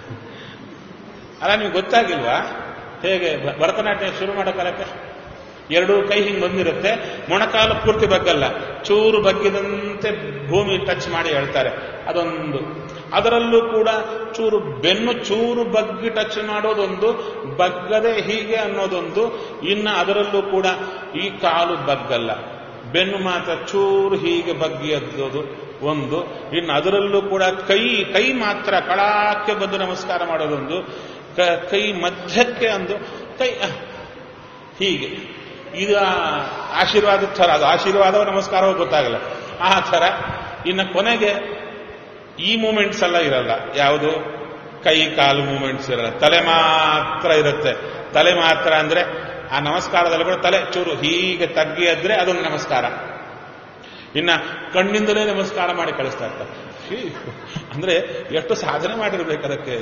Speaker 1: ಅಲ್ಲ ನೀವು ಗೊತ್ತಾಗಿಲ್ವಾ ಹೇಗೆ ಭ- ಭರತನಾಟ್ಯ ಶುರು ಮಾಡೋ ಕಾಲಕ್ಕೆ ಎರಡೂ ಕೈ ಹಿಂಗೆ ಬಂದಿರುತ್ತೆ ಮೊಣಕಾಲು ಪೂರ್ತಿ ಬಗ್ಗಲ್ಲ ಚೂರು ಬಗ್ಗಿದಂತೆ ಭೂಮಿ ಟಚ್ ಮಾಡಿ ಹೇಳ್ತಾರೆ ಅದೊಂದು ಅದರಲ್ಲೂ ಕೂಡ ಚೂರು ಬೆನ್ನು ಚೂರು ಬಗ್ಗಿ ಟಚ್ ಮಾಡೋದೊಂದು ಬಗ್ಗದೆ ಹೀಗೆ ಅನ್ನೋದೊಂದು ಇನ್ನು ಅದರಲ್ಲೂ ಕೂಡ ಈ ಕಾಲು ಬಗ್ಗಲ್ಲ ಬೆನ್ನು ಮಾತ್ರ ಚೂರು ಹೀಗೆ ಬಗ್ಗಿ ಎದ್ದೋದು ಒಂದು ಇನ್ನು ಅದರಲ್ಲೂ ಕೂಡ ಕೈ ಕೈ ಮಾತ್ರ ಕಳಾಕ್ಕೆ ಬಂದು ನಮಸ್ಕಾರ ಮಾಡೋದೊಂದು ಕ- ಕೈ ಮಧ್ಯಕ್ಕೆ ಒಂದು ಕೈ ಅಹ್, ಹೀಗೆ ಇದು ಆಶೀರ್ವಾದ ಥರ ಅದು ಆಶೀರ್ವಾದ ನಮಸ್ಕಾರವೂ ಗೊತ್ತಾಗಲ್ಲ ಆ ಥರ ಇನ್ನು ಕೊನೆಗೆ ಈ ಮೂಮೆಂಟ್ಸ್ ಎಲ್ಲ ಇರಲ್ಲ ಯಾವುದು ಕೈ ಕಾಲು ಮೂಮೆಂಟ್ಸ್ ಇರಲ್ಲ ತಲೆ ಮಾತ್ರ ಇರುತ್ತೆ ತಲೆ ಮಾತ್ರ ಅಂದ್ರೆ ಆ ನಮಸ್ಕಾರದಲ್ಲಿ ಕೂಡ ತಲೆ ಚೂರು ಹೀಗೆ ತಗ್ಗಿ ಎದ್ರೆ ಅದೊಂದು ನಮಸ್ಕಾರ ಇನ್ನ ಕಣ್ಣಿಂದಲೇ ನಮಸ್ಕಾರ ಮಾಡಿ ಕಳಿಸ್ತಾ ಇರ್ತಾರೆ ಛೀ, ಅಂದ್ರೆ ಎಷ್ಟು ಸಾಧನೆ ಮಾಡಿರ್ಬೇಕು ಅದಕ್ಕೆ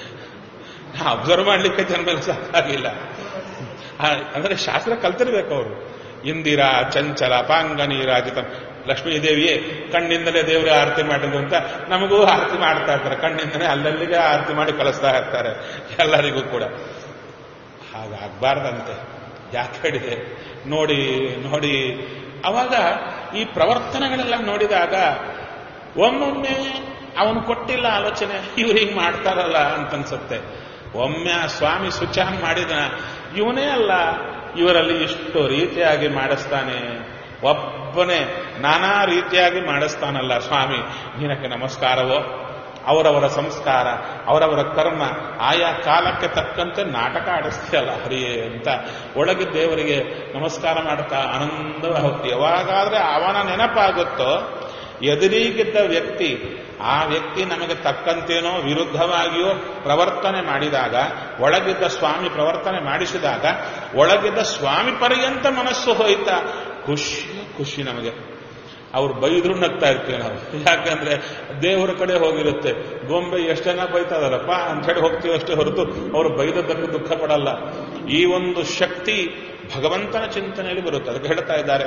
Speaker 1: ಅಬ್ಸರ್ವ್ ಮಾಡ್ಲಿಕ್ಕೆ ಜನ್ಮೇಲೆ ಸಾಕಾಗಿಲ್ಲ ಆ, ಅಂದ್ರೆ ಶಾಸ್ತ್ರ ಕಲ್ತಿರ್ಬೇಕು ಅವರು ಇಂದಿರಾ ಚಂಚಲ ಪಾಂಗನಿ ರಾಜಿತ ಲಕ್ಷ್ಮೀದೇವಿಯೇ ಕಣ್ಣಿಂದಲೇ ದೇವರ ಆರತಿ ಮಾಡಿದ್ರು ಅಂತ ನಮಗೂ ಆರತಿ ಮಾಡ್ತಾ ಇರ್ತಾರೆ ಕಣ್ಣಿಂದಲೇ ಅಲ್ಲಲ್ಲಿಗೆ ಆರತಿ ಮಾಡಿ ಕಳಿಸ್ತಾ ಇರ್ತಾರೆ ಎಲ್ಲರಿಗೂ ಕೂಡ ಹಾಗಾಗಬಾರ್ದಂತೆ ಯಾಕೆ ಹೇಳಿದೆ ನೋಡಿ ನೋಡಿ ಅವಾಗ ಈ ಪ್ರವರ್ತನೆಗಳೆಲ್ಲ ನೋಡಿದಾಗ ಒಮ್ಮೊಮ್ಮೆ ಅವನು ಕೊಟ್ಟಿಲ್ಲ ಆಲೋಚನೆ ಇವ್ರು ಹಿಂಗ್ ಮಾಡ್ತಾರಲ್ಲ ಅಂತನ್ಸುತ್ತೆ ಒಮ್ಮೆ ಆ ಸ್ವಾಮಿ ಸ್ವಿಚ್ ಆನ್ ಮಾಡಿದ ಇವನೇ ಅಲ್ಲ ಇವರಲ್ಲಿ ಇಷ್ಟು ರೀತಿಯಾಗಿ ಮಾಡಿಸ್ತಾನೆ ಒಬ್ಬನೇ ನಾನಾ ರೀತಿಯಾಗಿ ಮಾಡಿಸ್ತಾನಲ್ಲ ಸ್ವಾಮಿ ನಿನಕ್ಕೆ ನಮಸ್ಕಾರವೋ ಅವರವರ ಸಂಸ್ಕಾರ ಅವರವರ ಕರ್ಮ ಆಯಾ ಕಾಲಕ್ಕೆ ತಕ್ಕಂತೆ ನಾಟಕ ಆಡಿಸ್ತೀಯಲ್ಲ ಹರಿಯೇ ಅಂತ ಒಳಗೆ ದೇವರಿಗೆ ನಮಸ್ಕಾರ ಮಾಡ್ತಾ ಆನಂದವ ಹೋಗ್ತಿ ಯಾವಾಗಾದ್ರೆ ಅವನ ನೆನಪಾಗುತ್ತೋ ಎದುರಿಗಿದ್ದ ವ್ಯಕ್ತಿ ಆ ವ್ಯಕ್ತಿ ನಮಗೆ ತಕ್ಕಂತೇನೋ ವಿರುದ್ಧವಾಗಿಯೋ ಪ್ರವರ್ತನೆ ಮಾಡಿದಾಗ ಒಳಗಿದ್ದ ಸ್ವಾಮಿ ಪ್ರವರ್ತನೆ ಮಾಡಿಸಿದಾಗ ಒಳಗಿದ್ದ ಸ್ವಾಮಿ ಪರ್ಯಂತ ಮನಸ್ಸು ಹೋಯ್ತಾ ಖುಷಿ ಖುಷಿ ನಮಗೆ ಅವ್ರು ಬೈದ್ರು ನಗ್ತಾ ಇರ್ತೀವಿ ನಾವು ಯಾಕಂದ್ರೆ ದೇವರ ಕಡೆ ಹೋಗಿರುತ್ತೆ ಗೊಂಬೆ ಎಷ್ಟು ಜನ ಬೈತಾರಪ್ಪ ಅಂತ ಹೇಳಿ ಹೋಗ್ತೀವಿ ಅಷ್ಟೇ ಹೊರತು ಅವರು ಬೈದದ್ದಕ್ಕೆ ದುಃಖ ಪಡಲ್ಲ ಈ ಒಂದು ಶಕ್ತಿ ಭಗವಂತನ ಚಿಂತನೆಯಲ್ಲಿ ಬರುತ್ತೆ ಅದಕ್ಕೆ ಹೇಳ್ತಾ ಇದ್ದಾರೆ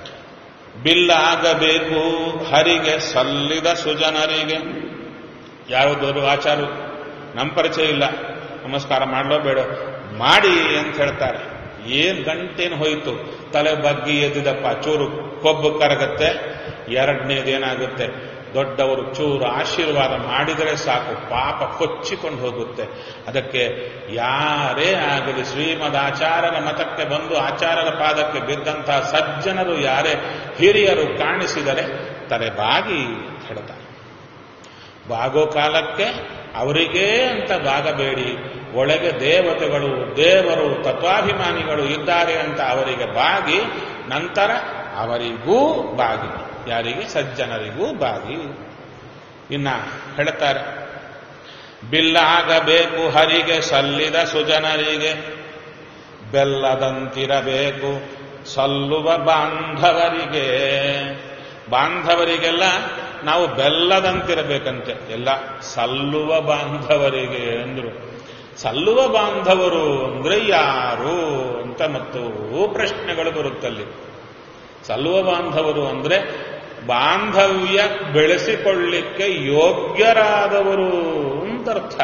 Speaker 1: ಬಿಲ್ಲಾಗಬೇಕು ಹರಿಗೆ ಸಲ್ಲಿದ ಸುಜನರಿಗೆ ಯಾವುದವರು ಆಚಾರು ನಮ್ಮ ಪರಿಚಯ ಇಲ್ಲ ನಮಸ್ಕಾರ ಮಾಡಲೋ ಬೇಡ ಮಾಡಿ ಅಂತ ಹೇಳ್ತಾರೆ ಏನ್ ಗಂಟೇನು ಹೋಯಿತು ತಲೆ ಬಗ್ಗಿ ಎದ್ದಿದಪ್ಪ ಚೂರು ಕೊಬ್ಬು ಕರಗತ್ತೆ ಎರಡನೇದೇನಾಗುತ್ತೆ ದೊಡ್ಡವರು ಚೂರು ಆಶೀರ್ವಾದ ಮಾಡಿದರೆ ಸಾಕು ಪಾಪ ಕೊಚ್ಚಿಕೊಂಡು ಹೋಗುತ್ತೆ ಅದಕ್ಕೆ ಯಾರೇ ಆಗಲಿ ಶ್ರೀಮದ್ ಆಚಾರ್ಯರ ಮತಕ್ಕೆ ಬಂದು ಆಚಾರ್ಯರ ಪಾದಕ್ಕೆ ಬಿದ್ದಂತಹ ಸಜ್ಜನರು ಯಾರೇ ಹಿರಿಯರು ಕಾಣಿಸಿದರೆ ತಲೆ ಬಾಗಿ ಹೇಳ್ತಾರೆ ಬಾಗೋ ಕಾಲಕ್ಕೆ ಅವರಿಗೇ ಅಂತ ಬಾಗಬೇಡಿ ಒಳಗೆ ದೇವತೆಗಳು ದೇವರು ತತ್ವಾಭಿಮಾನಿಗಳು ಇದ್ದಾರೆ ಅಂತ ಅವರಿಗೆ ಬಾಗಿ ನಂತರ ಅವರಿಗೂ ಬಾಗಿ ಯಾರಿಗೆ ಸಜ್ಜನರಿಗೂ ಬಾಗಿ ಇನ್ನ ಹೇಳ್ತಾರೆ ಬಿಲ್ಲಾಗಬೇಕು ಹರಿಗೆ ಸಲ್ಲಿದ ಸುಜನರಿಗೆ ಬೆಲ್ಲದಂತಿರಬೇಕು ಸಲ್ಲುವ ಬಾಂಧವರಿಗೆ ಬಾಂಧವರಿಗೆಲ್ಲ ನಾವು ಬೆಲ್ಲದಂತಿರಬೇಕಂತೆ ಎಲ್ಲ ಸಲ್ಲುವ ಬಾಂಧವರಿಗೆ ಅಂದ್ರು ಸಲ್ಲುವ ಬಾಂಧವರು ಅಂದ್ರೆ ಯಾರು ಅಂತ ಮತ್ತು ಪ್ರಶ್ನೆಗಳು ಬರುತ್ತಲ್ಲಿ ಸಲ್ಲುವ ಬಾಂಧವರು ಅಂದ್ರೆ ಬಾಂಧವ್ಯ ಬೆಳೆಸಿಕೊಳ್ಳಿಕ್ಕೆ ಯೋಗ್ಯರಾದವರು ಅಂತ ಅರ್ಥ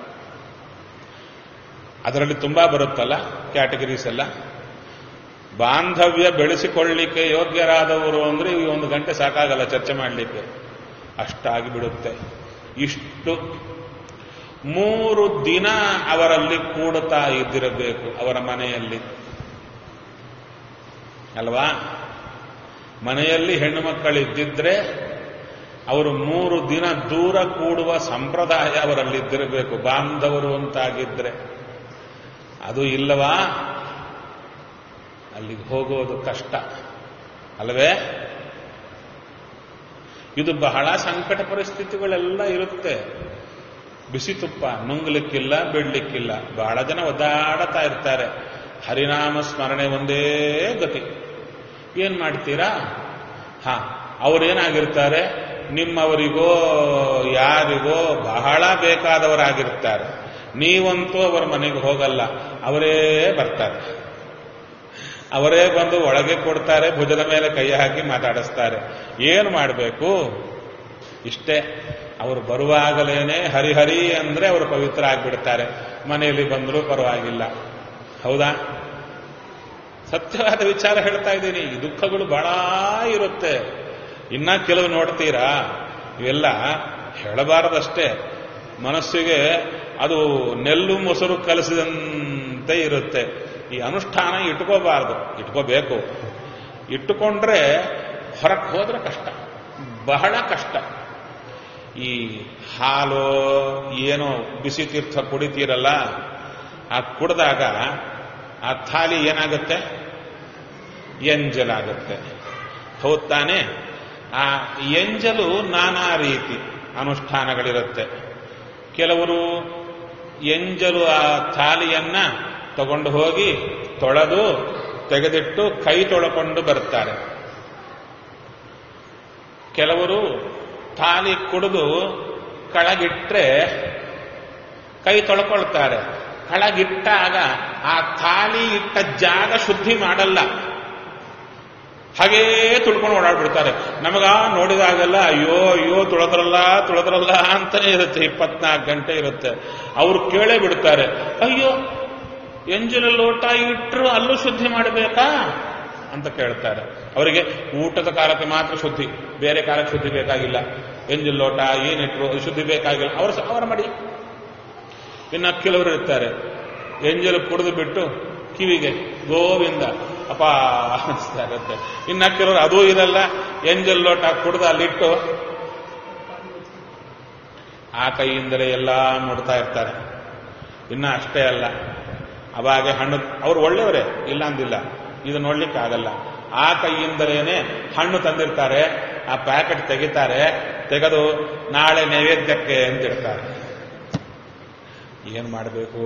Speaker 1: ಅದರಲ್ಲಿ ತುಂಬಾ ಬರುತ್ತಲ್ಲ ಕ್ಯಾಟಗರೀಸ್ ಎಲ್ಲ ಬಾಂಧವ್ಯ ಬೆಳೆಸಿಕೊಳ್ಳಿಕ್ಕೆ ಯೋಗ್ಯರಾದವರು ಅಂದ್ರೆ ಈ ಒಂದು ಗಂಟೆ ಸಾಕಾಗಲ್ಲ ಚರ್ಚೆ ಮಾಡಲಿಕ್ಕೆ ಅಷ್ಟಾಗಿ ಬಿಡುತ್ತೆ ಇಷ್ಟು ಮೂರು ದಿನ ಅವರಲ್ಲಿ ಕೂಡುತ್ತಾ ಇದ್ದಿರಬೇಕು ಅವರ ಮನೆಯಲ್ಲಿ ಅಲ್ವಾ ಮನೆಯಲ್ಲಿ ಹೆಣ್ಣು ಮಕ್ಕಳಿದ್ದಿದ್ರೆ ಅವರು ಮೂರು ದಿನ ದೂರ ಕೂಡುವ ಸಂಪ್ರದಾಯ ಅವರಲ್ಲಿದ್ದಿರಬೇಕು ಬಾಂಧವರು ಅಂತಾಗಿದ್ರೆ ಅದು ಇಲ್ಲವಾ ಅಲ್ಲಿಗೆ ಹೋಗೋದು ಕಷ್ಟ ಅಲ್ವೇ ಇದು ಬಹಳ ಸಂಕಟ ಪರಿಸ್ಥಿತಿಗಳೆಲ್ಲ ಇರುತ್ತೆ ಬಿಸಿ ತುಪ್ಪ ನುಂಗ್ಲಿಕ್ಕಿಲ್ಲ ಬಿಡ್ಲಿಕ್ಕಿಲ್ಲ ಬಹಳ ಜನ ಒದ್ದಾಡತಾ ಇರ್ತಾರೆ ಹರಿನಾಮ ಸ್ಮರಣೆ ಒಂದೇ ಗತಿ ಏನ್ ಮಾಡ್ತೀರಾ ಹಾ ಅವರೇನಾಗಿರ್ತಾರೆ ನಿಮ್ಮವರಿಗೋ ಯಾರಿಗೋ ಬಹಳ ಬೇಕಾದವರಾಗಿರ್ತಾರೆ ನೀವಂತೂ ಅವರ ಮನೆಗೆ ಹೋಗಲ್ಲ ಅವರೇ ಬರ್ತಾರೆ ಅವರೇ ಬಂದು ಒಳಗೆ ಕೊಡ್ತಾರೆ ಭುಜದ ಮೇಲೆ ಕೈ ಹಾಕಿ ಮಾತಾಡಿಸ್ತಾರೆ ಏನು ಮಾಡಬೇಕು ಇಷ್ಟೇ ಅವರು ಬರುವಾಗಲೇನೆ ಹರಿಹರಿ ಅಂದ್ರೆ ಅವರು ಪವಿತ್ರ ಆಗಿಬಿಡ್ತಾರೆ ಮನೆಯಲ್ಲಿ ಬಂದರೂ ಪರವಾಗಿಲ್ಲ ಹೌದಾ ಸತ್ಯವಾದ ವಿಚಾರ ಹೇಳ್ತಾ ಇದ್ದೀನಿ ಈ ದುಃಖಗಳು ಬಹಳ ಇರುತ್ತೆ ಇನ್ನ ಕೆಲವು ನೋಡ್ತೀರಾ ಇವೆಲ್ಲ ಹೇಳಬಾರದಷ್ಟೇ ಮನಸ್ಸಿಗೆ ಅದು ನೆಲ್ಲು ಮೊಸರು ಕಲಸಿದಂತೆ ಇರುತ್ತೆ ಈ ಅನುಷ್ಠಾನ ಇಟ್ಕೋಬಾರದು ಇಟ್ಕೋಬೇಕು ಇಟ್ಟುಕೊಂಡ್ರೆ ಹೊರಕ್ಕೆ ಹೋದ್ರೆ ಕಷ್ಟ ಬಹಳ ಕಷ್ಟ ಈ ಹಾಲು ಏನೋ ಬಿಸಿ ತೀರ್ಥ ಕುಡಿತೀರಲ್ಲ ಆ ಕುಡಿದಾಗ ಆ ಥಾಲಿ ಏನಾಗುತ್ತೆ ಎಂಜಲಾಗುತ್ತೆ ಹೌದ್ ತಾನೆ ಆ ಎಂಜಲು ನಾನಾ ರೀತಿ ಅನುಷ್ಠಾನಗಳಿರುತ್ತೆ ಕೆಲವರು ಎಂಜಲು ಆ ಥಾಲಿಯನ್ನ ತಗೊಂಡು ಹೋಗಿ ತೊಳೆದು ತೆಗೆದಿಟ್ಟು ಕೈ ತೊಳಕೊಂಡು ಬರ್ತಾರೆ ಕೆಲವರು ಥಾಲಿ ಕುಡಿದು ಕಳಗಿಟ್ರೆ ಕೈ ತೊಳ್ಕೊಳ್ತಾರೆ ಕಳಗಿಟ್ಟಾಗ ಆ ಥಾಲಿ ಇಟ್ಟ ಜಾಗ ಶುದ್ಧಿ ಮಾಡಲ್ಲ ಹಾಗೇ ತುಳ್ಕೊಂಡು ಓಡಾಡ್ಬಿಡ್ತಾರೆ ನಮಗ ನೋಡಿದಾಗೆಲ್ಲ ಅಯ್ಯೋ ಅಯ್ಯೋ ತುಳದ್ರಲ್ಲ ತುಳದ್ರಲ್ಲ ಅಂತಾನೆ ಇರುತ್ತೆ ಇಪ್ಪತ್ನಾಲ್ಕು ಗಂಟೆ ಇರುತ್ತೆ ಅವ್ರು ಕೇಳೇ ಬಿಡ್ತಾರೆ ಅಯ್ಯೋ ಎಂಜಿನ ಲೋಟ ಇಟ್ಟರು ಅಲ್ಲೂ ಶುದ್ಧಿ ಮಾಡಬೇಕಾ ಅಂತ ಕೇಳ್ತಾರೆ ಅವರಿಗೆ ಊಟದ ಕಾಲಕ್ಕೆ ಮಾತ್ರ ಶುದ್ಧಿ ಬೇರೆ ಕಾಲಕ್ಕೆ ಶುದ್ಧಿ ಬೇಕಾಗಿಲ್ಲ ಎಂಜಿನ್ ಲೋಟ ಏನಿಟ್ರು ಅದು ಶುದ್ಧಿ ಬೇಕಾಗಿಲ್ಲ ಅವರು ಅವರ ಮಾಡಿ ಇನ್ನು ಕೆಲವರು ಇರ್ತಾರೆ ಎಂಜಲು ಕುಡಿದು ಬಿಟ್ಟು ಕಿವಿಗೆ ಗೋವಿಂದ ಅಪ ಅನಿಸ್ತಾ ಇರುತ್ತೆ ಇನ್ನ ಕೆಲವರು ಅದೂ ಇರಲ್ಲ ಎಂಜಲ್ ಲೋಟ ಕುಡ್ದು ಅಲ್ಲಿಟ್ಟು ಆ ಕೈಯಿಂದಲೇ ಎಲ್ಲ ನೋಡ್ತಾ ಇರ್ತಾರೆ ಇನ್ನ ಅಷ್ಟೇ ಅಲ್ಲ ಅವಾಗೆ ಹಣ್ಣು ಅವ್ರು ಒಳ್ಳೆಯವರೇ ಇಲ್ಲ ಅಂದಿಲ್ಲ ಇದು ನೋಡ್ಲಿಕ್ಕೆ ಆಗಲ್ಲ ಆ ಕೈಯಿಂದಲೇನೆ ಹಣ್ಣು ತಂದಿರ್ತಾರೆ ಆ ಪ್ಯಾಕೆಟ್ ತೆಗಿತಾರೆ ತೆಗೆದು ನಾಳೆ ನೈವೇದ್ಯಕ್ಕೆ ಅಂತಿರ್ತಾರೆ ಏನ್ ಮಾಡಬೇಕು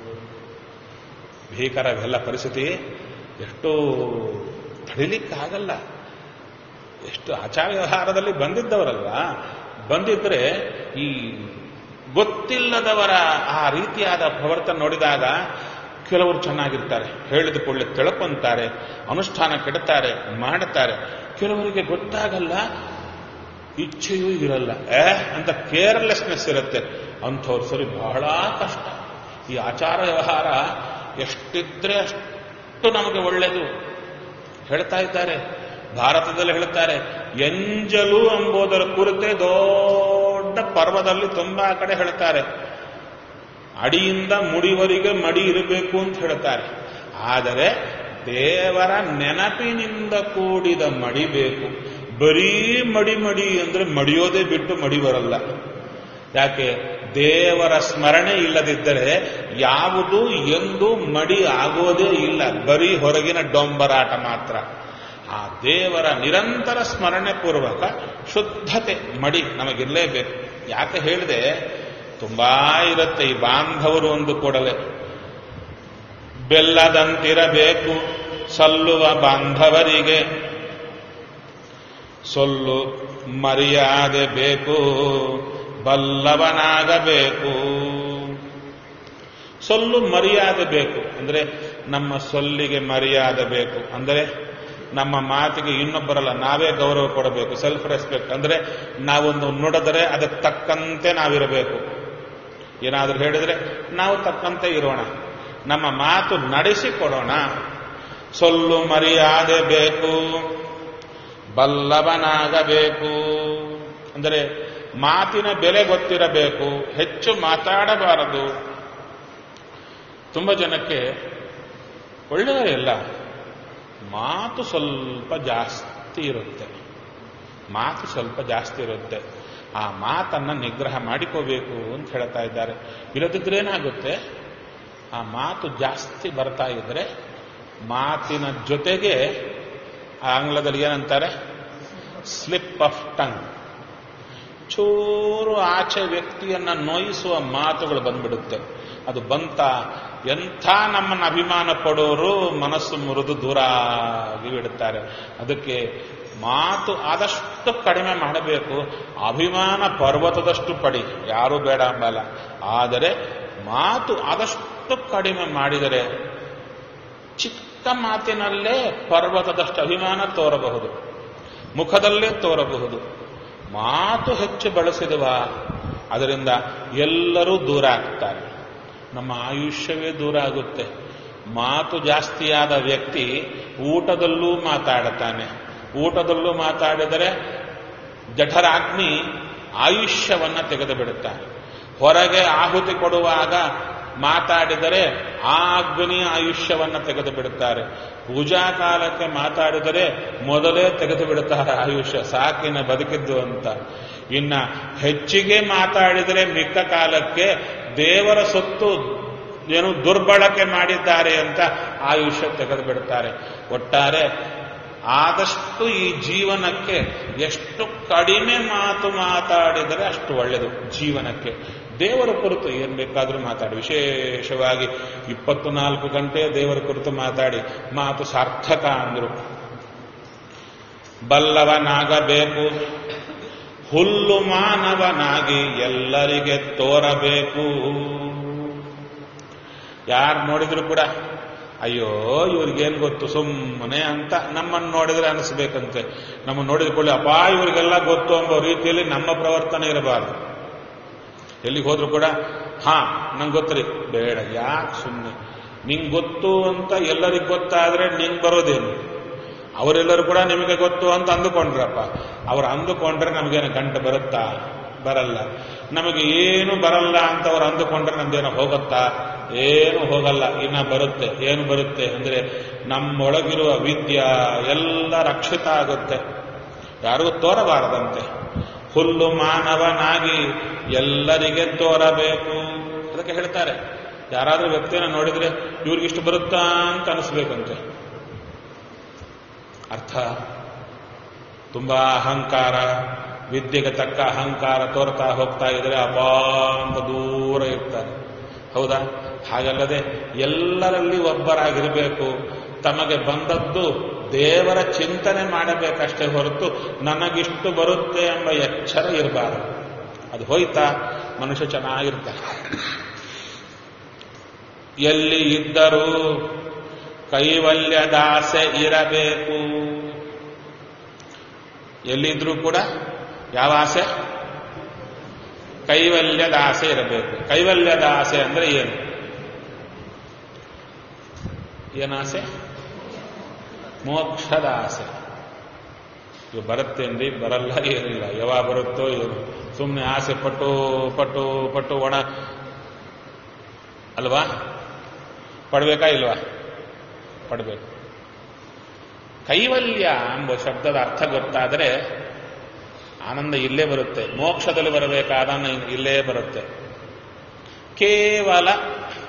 Speaker 1: ಭೀಕರವೆಲ್ಲ ಪರಿಸ್ಥಿತಿ ಎಷ್ಟು ತಡಿಲಿಕ್ಕಾಗಲ್ಲ ಎಷ್ಟು ಆಚಾರ ವ್ಯವಹಾರದಲ್ಲಿ ಬಂದಿದ್ದವರಲ್ವಾ ಬಂದಿದ್ರೆ ಈ ಗೊತ್ತಿಲ್ಲದವರ ಆ ರೀತಿಯಾದ ಪ್ರವರ್ತನೆ ನೋಡಿದಾಗ ಕೆಲವರು ಚೆನ್ನಾಗಿರ್ತಾರೆ ಹೇಳಿದ ಕೂಡಲೇ ತಿಳ್ಕೊಂತಾರೆ ಅನುಷ್ಠಾನ ಕೆಡುತ್ತಾರೆ ಮಾಡುತ್ತಾರೆ ಕೆಲವರಿಗೆ ಗೊತ್ತಾಗಲ್ಲ ಇಚ್ಛೆಯೂ ಇರಲ್ಲ ಏ ಅಂತ ಕೇರ್ಲೆಸ್ನೆಸ್ ಇರುತ್ತೆ ಅಂಥವ್ರು ಸರಿ ಬಹಳ ಕಷ್ಟ ಈ ಆಚಾರ ವ್ಯವಹಾರ ಎಷ್ಟಿದ್ರೆ ಅಷ್ಟು ನಮಗೆ ಒಳ್ಳೆಯದು ಹೇಳ್ತಾ ಇದ್ದಾರೆ ಭಾರತದಲ್ಲಿ ಹೇಳ್ತಾರೆ ಎಂಜಲು ಎಂಬುದರ ಕುರಿತೇ ದೊಡ್ಡ ಪರ್ವದಲ್ಲಿ ತುಂಬಾ ಕಡೆ ಹೇಳ್ತಾರೆ ಅಡಿಯಿಂದ ಮುಡಿವರಿಗೆ ಮಡಿ ಇರಬೇಕು ಅಂತ ಹೇಳ್ತಾರೆ ಆದರೆ ದೇವರ ನೆನಪಿನಿಂದ ಕೂಡಿದ ಮಡಿ ಬೇಕು ಬರೀ ಮಡಿ ಮಡಿ ಅಂದ್ರೆ ಮಡಿಯೋದೇ ಬಿಟ್ಟು ಮಡಿ ಬರಲ್ಲ ಯಾಕೆ ದೇವರ ಸ್ಮರಣೆ ಇಲ್ಲದಿದ್ದರೆ ಯಾವುದು ಎಂದು ಮಡಿ ಆಗೋದೇ ಇಲ್ಲ ಬರೀ ಹೊರಗಿನ ಡೊಂಬರಾಟ ಮಾತ್ರ ಆ ದೇವರ ನಿರಂತರ ಸ್ಮರಣೆ ಪೂರ್ವಕ ಶುದ್ಧತೆ ಮಡಿ ನಮಗಿರಲೇಬೇಕು ಯಾಕೆ ಹೇಳಿದೆ ತುಂಬಾ ಇರುತ್ತೆ ಈ ಬಾಂಧವರು ಒಂದು ಕೂಡಲೇ ಬೆಲ್ಲದಂತಿರಬೇಕು ಸಲ್ಲುವ ಬಾಂಧವರಿಗೆ ಸೊಲ್ಲು ಮರ್ಯಾದೆ ಬೇಕು ಬಲ್ಲವನಾಗಬೇಕು ಸೊಲ್ಲು ಮರ್ಯಾದೆ ಬೇಕು ಅಂದ್ರೆ ನಮ್ಮ ಸೊಲ್ಲಿಗೆ ಮರ್ಯಾದೆ ಬೇಕು ಅಂದರೆ ನಮ್ಮ ಮಾತಿಗೆ ಇನ್ನೊಬ್ಬರಲ್ಲ ನಾವೇ ಗೌರವ ಕೊಡಬೇಕು ಸೆಲ್ಫ್ ರೆಸ್ಪೆಕ್ಟ್ ಅಂದ್ರೆ ನಾವೊಂದು ನುಡಿದರೆ ಅದಕ್ಕೆ ತಕ್ಕಂತೆ ನಾವಿರಬೇಕು ಏನಾದರೂ ಹೇಳಿದ್ರೆ ನಾವು ತಕ್ಕಂತೆ ಇರೋಣ ನಮ್ಮ ಮಾತು ನಡೆಸಿಕೊಡೋಣ ಸೊಲ್ಲು ಮರ್ಯಾದೆ ಬೇಕು ಬಲ್ಲವನಾಗಬೇಕು ಅಂದರೆ ಮಾತಿನ ಬೆಲೆ ಗೊತ್ತಿರಬೇಕು ಹೆಚ್ಚು ಮಾತಾಡಬಾರದು ತುಂಬ ಜನಕ್ಕೆ ಒಳ್ಳೆಯವರೆಲ್ಲ ಮಾತು ಸ್ವಲ್ಪ ಜಾಸ್ತಿ ಇರುತ್ತೆ ಮಾತು ಸ್ವಲ್ಪ ಜಾಸ್ತಿ ಇರುತ್ತೆ ಆ ಮಾತನ್ನ ನಿಗ್ರಹ ಮಾಡಿಕೋಬೇಕು ಅಂತ ಹೇಳ್ತಾ ಇದ್ದಾರೆ ಇಲ್ಲದಿದ್ರೆ ಏನಾಗುತ್ತೆ ಆ ಮಾತು ಜಾಸ್ತಿ ಬರ್ತಾ ಇದ್ರೆ ಮಾತಿನ ಜೊತೆಗೆ ಆಂಗ್ಲದಲ್ಲಿ ಏನಂತಾರೆ ಸ್ಲಿಪ್ ಆಫ್ ಟಂಗ್ ಚೂರು ಆಚೆ ವ್ಯಕ್ತಿಯನ್ನ ನೋಯಿಸುವ ಮಾತುಗಳು ಬಂದ್ಬಿಡುತ್ತೆ ಅದು ಬಂತ ಎಂಥ ನಮ್ಮನ್ನು ಅಭಿಮಾನ ಪಡೋರು ಮನಸ್ಸು ಮುರಿದು ದೂರ ಆಗಿ ಬಿಡುತ್ತಾರೆ ಅದಕ್ಕೆ ಮಾತು ಆದಷ್ಟು ಕಡಿಮೆ ಮಾಡಬೇಕು ಅಭಿಮಾನ ಪರ್ವತದಷ್ಟು ಪಡಿ ಯಾರೂ ಬೇಡ ಅಂಬಲ್ಲ ಆದರೆ ಮಾತು ಆದಷ್ಟು ಕಡಿಮೆ ಮಾಡಿದರೆ ಚಿಕ್ಕ ಮಾತಿನಲ್ಲೇ ಪರ್ವತದಷ್ಟು ಅಭಿಮಾನ ತೋರಬಹುದು ಮುಖದಲ್ಲೇ ತೋರಬಹುದು ಮಾತು ಹೆಚ್ಚು ಬಳಸಿದವ ಅದರಿಂದ ಎಲ್ಲರೂ ದೂರ ಆಗ್ತಾರೆ ನಮ್ಮ ಆಯುಷ್ಯವೇ ದೂರ ಆಗುತ್ತೆ ಮಾತು ಜಾಸ್ತಿಯಾದ ವ್ಯಕ್ತಿ ಊಟದಲ್ಲೂ ಮಾತಾಡುತ್ತಾನೆ ಊಟದಲ್ಲೂ ಮಾತಾಡಿದರೆ ಜಠರಾಗ್ನಿ ಆಯುಷ್ಯವನ್ನ ತೆಗೆದು ಬಿಡುತ್ತಾನೆ ಹೊರಗೆ ಆಹುತಿ ಕೊಡುವಾಗ ಮಾತಾಡಿದರೆ ಆ ಅಗ್ನಿ ಆಯುಷ್ಯವನ್ನ ತೆಗೆದು ಬಿಡುತ್ತಾರೆ ಪೂಜಾ ಕಾಲಕ್ಕೆ ಮಾತಾಡಿದರೆ ಮೊದಲೇ ತೆಗೆದು ಬಿಡುತ್ತಾರೆ ಆಯುಷ್ಯ ಸಾಕಿನ ಬದುಕಿದ್ದು ಅಂತ ಇನ್ನ ಹೆಚ್ಚಿಗೆ ಮಾತಾಡಿದರೆ ಮಿಕ್ಕ ಕಾಲಕ್ಕೆ ದೇವರ ಸೊತ್ತು ಏನು ದುರ್ಬಳಕೆ ಮಾಡಿದ್ದಾರೆ ಅಂತ ಆಯುಷ್ಯ ತೆಗೆದು ಬಿಡುತ್ತಾರೆ ಒಟ್ಟಾರೆ ಆದಷ್ಟು ಈ ಜೀವನಕ್ಕೆ ಎಷ್ಟು ಕಡಿಮೆ ಮಾತು ಮಾತಾಡಿದರೆ ಅಷ್ಟು ಒಳ್ಳೆಯದು ಜೀವನಕ್ಕೆ ದೇವರ ಕುರಿತು ಏನ್ ಬೇಕಾದರೂ ಮಾತಾಡಿ ವಿಶೇಷವಾಗಿ ಇಪ್ಪತ್ತು ನಾಲ್ಕು ಗಂಟೆ ದೇವರ ಕುರಿತು ಮಾತಾಡಿ ಮಾತು ಸಾರ್ಥಕ ಅಂದರು ಬಲ್ಲವನಾಗಬೇಕು ಹುಲ್ಲು ಮಾನವನಾಗಿ ಎಲ್ಲರಿಗೆ ತೋರಬೇಕು ಯಾರು ನೋಡಿದ್ರು ಕೂಡ ಅಯ್ಯೋ ಇವ್ರಿಗೇನು ಗೊತ್ತು ಸುಮ್ಮನೆ ಅಂತ ನಮ್ಮನ್ನು ನೋಡಿದ್ರೆ ಅನಿಸ್ಬೇಕಂತೆ ನಮ್ಮನ್ನು ನೋಡಿದ ಕೂಡಲೇ ಅಪ್ಪ ಇವ್ರಿಗೆಲ್ಲ ಗೊತ್ತು ಎಂಬ ರೀತಿಯಲ್ಲಿ ನಮ್ಮ ಪ್ರವರ್ತನೆ ಇರಬಾರ್ದು ಎಲ್ಲಿಗೆ ಹೋದ್ರು ಕೂಡ ಹಾ ನಂಗೆ ಗೊತ್ತ್ರಿ ಬೇಡ ಯಾಕೆ ಸುಮ್ಮನೆ ನಿಂಗೆ ಗೊತ್ತು ಅಂತ ಎಲ್ಲರಿಗೂ ಗೊತ್ತಾದ್ರೆ ನಿಂಗೆ ಬರೋದೇನು ಅವರೆಲ್ಲರೂ ಕೂಡ ನಿಮಗೆ ಗೊತ್ತು ಅಂತ ಅಂದುಕೊಂಡ್ರಪ್ಪ ಅವ್ರು ಅಂದುಕೊಂಡ್ರೆ ನಮಗೇನು ಗಂಟೆ ಬರುತ್ತಾ ಬರಲ್ಲ ನಮಗೆ ಏನು ಬರಲ್ಲ ಅಂತ ಅವ್ರು ಅಂದುಕೊಂಡ್ರೆ ನಮ್ದೇನೋ ಹೋಗುತ್ತಾ ಏನು ಹೋಗಲ್ಲ ಇನ್ನ ಬರುತ್ತೆ ಏನು ಬರುತ್ತೆ ಅಂದ್ರೆ ನಮ್ಮೊಳಗಿರುವ ವಿದ್ಯ ಎಲ್ಲ ರಕ್ಷಿತ ಆಗುತ್ತೆ ಯಾರಿಗೂ ತೋರಬಾರದಂತೆ ಹುಲ್ಲು ಮಾನವನಾಗಿ ಎಲ್ಲರಿಗೆ ತೋರಬೇಕು ಅದಕ್ಕೆ ಹೇಳ್ತಾರೆ ಯಾರಾದ್ರೂ ವ್ಯಕ್ತಿಯನ್ನು ನೋಡಿದ್ರೆ ಇವ್ರಿಗಿಷ್ಟು ಬರುತ್ತಾ ಅಂತ ಅನಿಸ್ಬೇಕಂತೆ ಅರ್ಥ ತುಂಬಾ ಅಹಂಕಾರ ವಿದ್ಯೆಗೆ ತಕ್ಕ ಅಹಂಕಾರ ತೋರ್ತಾ ಹೋಗ್ತಾ ಇದ್ರೆ ಅಪಾ ಅಂತ ದೂರ ಇರ್ತಾರೆ ಹೌದಾ ಹಾಗಲ್ಲದೆ ಎಲ್ಲರಲ್ಲಿ ಒಬ್ಬರಾಗಿರಬೇಕು ತಮಗೆ ಬಂದದ್ದು ದೇವರ ಚಿಂತನೆ ಮಾಡಬೇಕಷ್ಟೇ ಹೊರತು ನನಗಿಷ್ಟು ಬರುತ್ತೆ ಎಂಬ ಎಚ್ಚರ ಇರಬಾರದು ಅದು ಹೋಯ್ತಾ ಮನುಷ್ಯ ಚೆನ್ನಾಗಿರ್ತಾನೆ ಎಲ್ಲಿ ಇದ್ದರೂ ಕೈವಲ್ಯದಾಸೆ ಇರಬೇಕು ಎಲ್ಲಿದ್ರೂ ಕೂಡ ಯಾವ ಆಸೆ ಕೈವಲ್ಯದ ಆಸೆ ಇರಬೇಕು ಕೈವಲ್ಯದ ಆಸೆ ಅಂದ್ರೆ ಏನು ಏನಾಸೆ ಮೋಕ್ಷದ ಆಸೆ ಇವು ಬರುತ್ತೆ ಅಂದ್ರಿ ಬರಲ್ಲ ಏನಿಲ್ಲ ಯಾವಾಗ ಬರುತ್ತೋ ಏನು ಸುಮ್ಮನೆ ಆಸೆ ಪಟ್ಟು ಪಟ್ಟು ಪಟ್ಟು ಒಣ ಅಲ್ವಾ ಪಡ್ಬೇಕಾ ಇಲ್ವಾ ಪಡಬೇಕು ಕೈವಲ್ಯ ಎಂಬ ಶಬ್ದದ ಅರ್ಥ ಗೊತ್ತಾದರೆ ಆನಂದ ಇಲ್ಲೇ ಬರುತ್ತೆ ಮೋಕ್ಷದಲ್ಲಿ ಬರಬೇಕಾದ ಇಲ್ಲೇ ಬರುತ್ತೆ ಕೇವಲ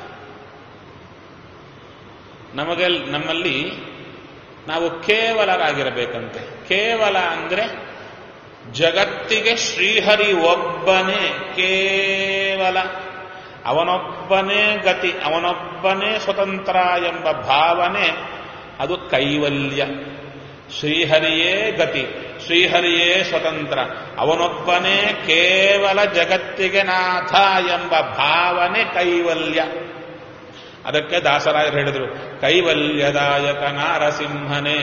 Speaker 1: ನಮಗೆ ನಮ್ಮಲ್ಲಿ ನಾವು ಕೇವಲರಾಗಿರಬೇಕಂತೆ ಕೇವಲ ಅಂದ್ರೆ ಜಗತ್ತಿಗೆ ಶ್ರೀಹರಿ ಒಬ್ಬನೇ ಕೇವಲ ಅವನೊಬ್ಬನೇ ಗತಿ ಅವನೊಬ್ಬನೇ ಸ್ವತಂತ್ರ ಎಂಬ ಭಾವನೆ ಅದು ಕೈವಲ್ಯ ಶ್ರೀಹರಿಯೇ ಗತಿ ಶ್ರೀಹರಿಯೇ ಸ್ವತಂತ್ರ ಅವನೊಬ್ಬನೇ ಕೇವಲ ಜಗತ್ತಿಗೆ ನಾಥ ಎಂಬ ಭಾವನೆ ಕೈವಲ್ಯ ಅದಕ್ಕೆ ದಾಸರಾಯರು ಹೇಳಿದರು ಕೈವಲ್ಯದಾಯಕ ನಾರಸಿಂಹನೇ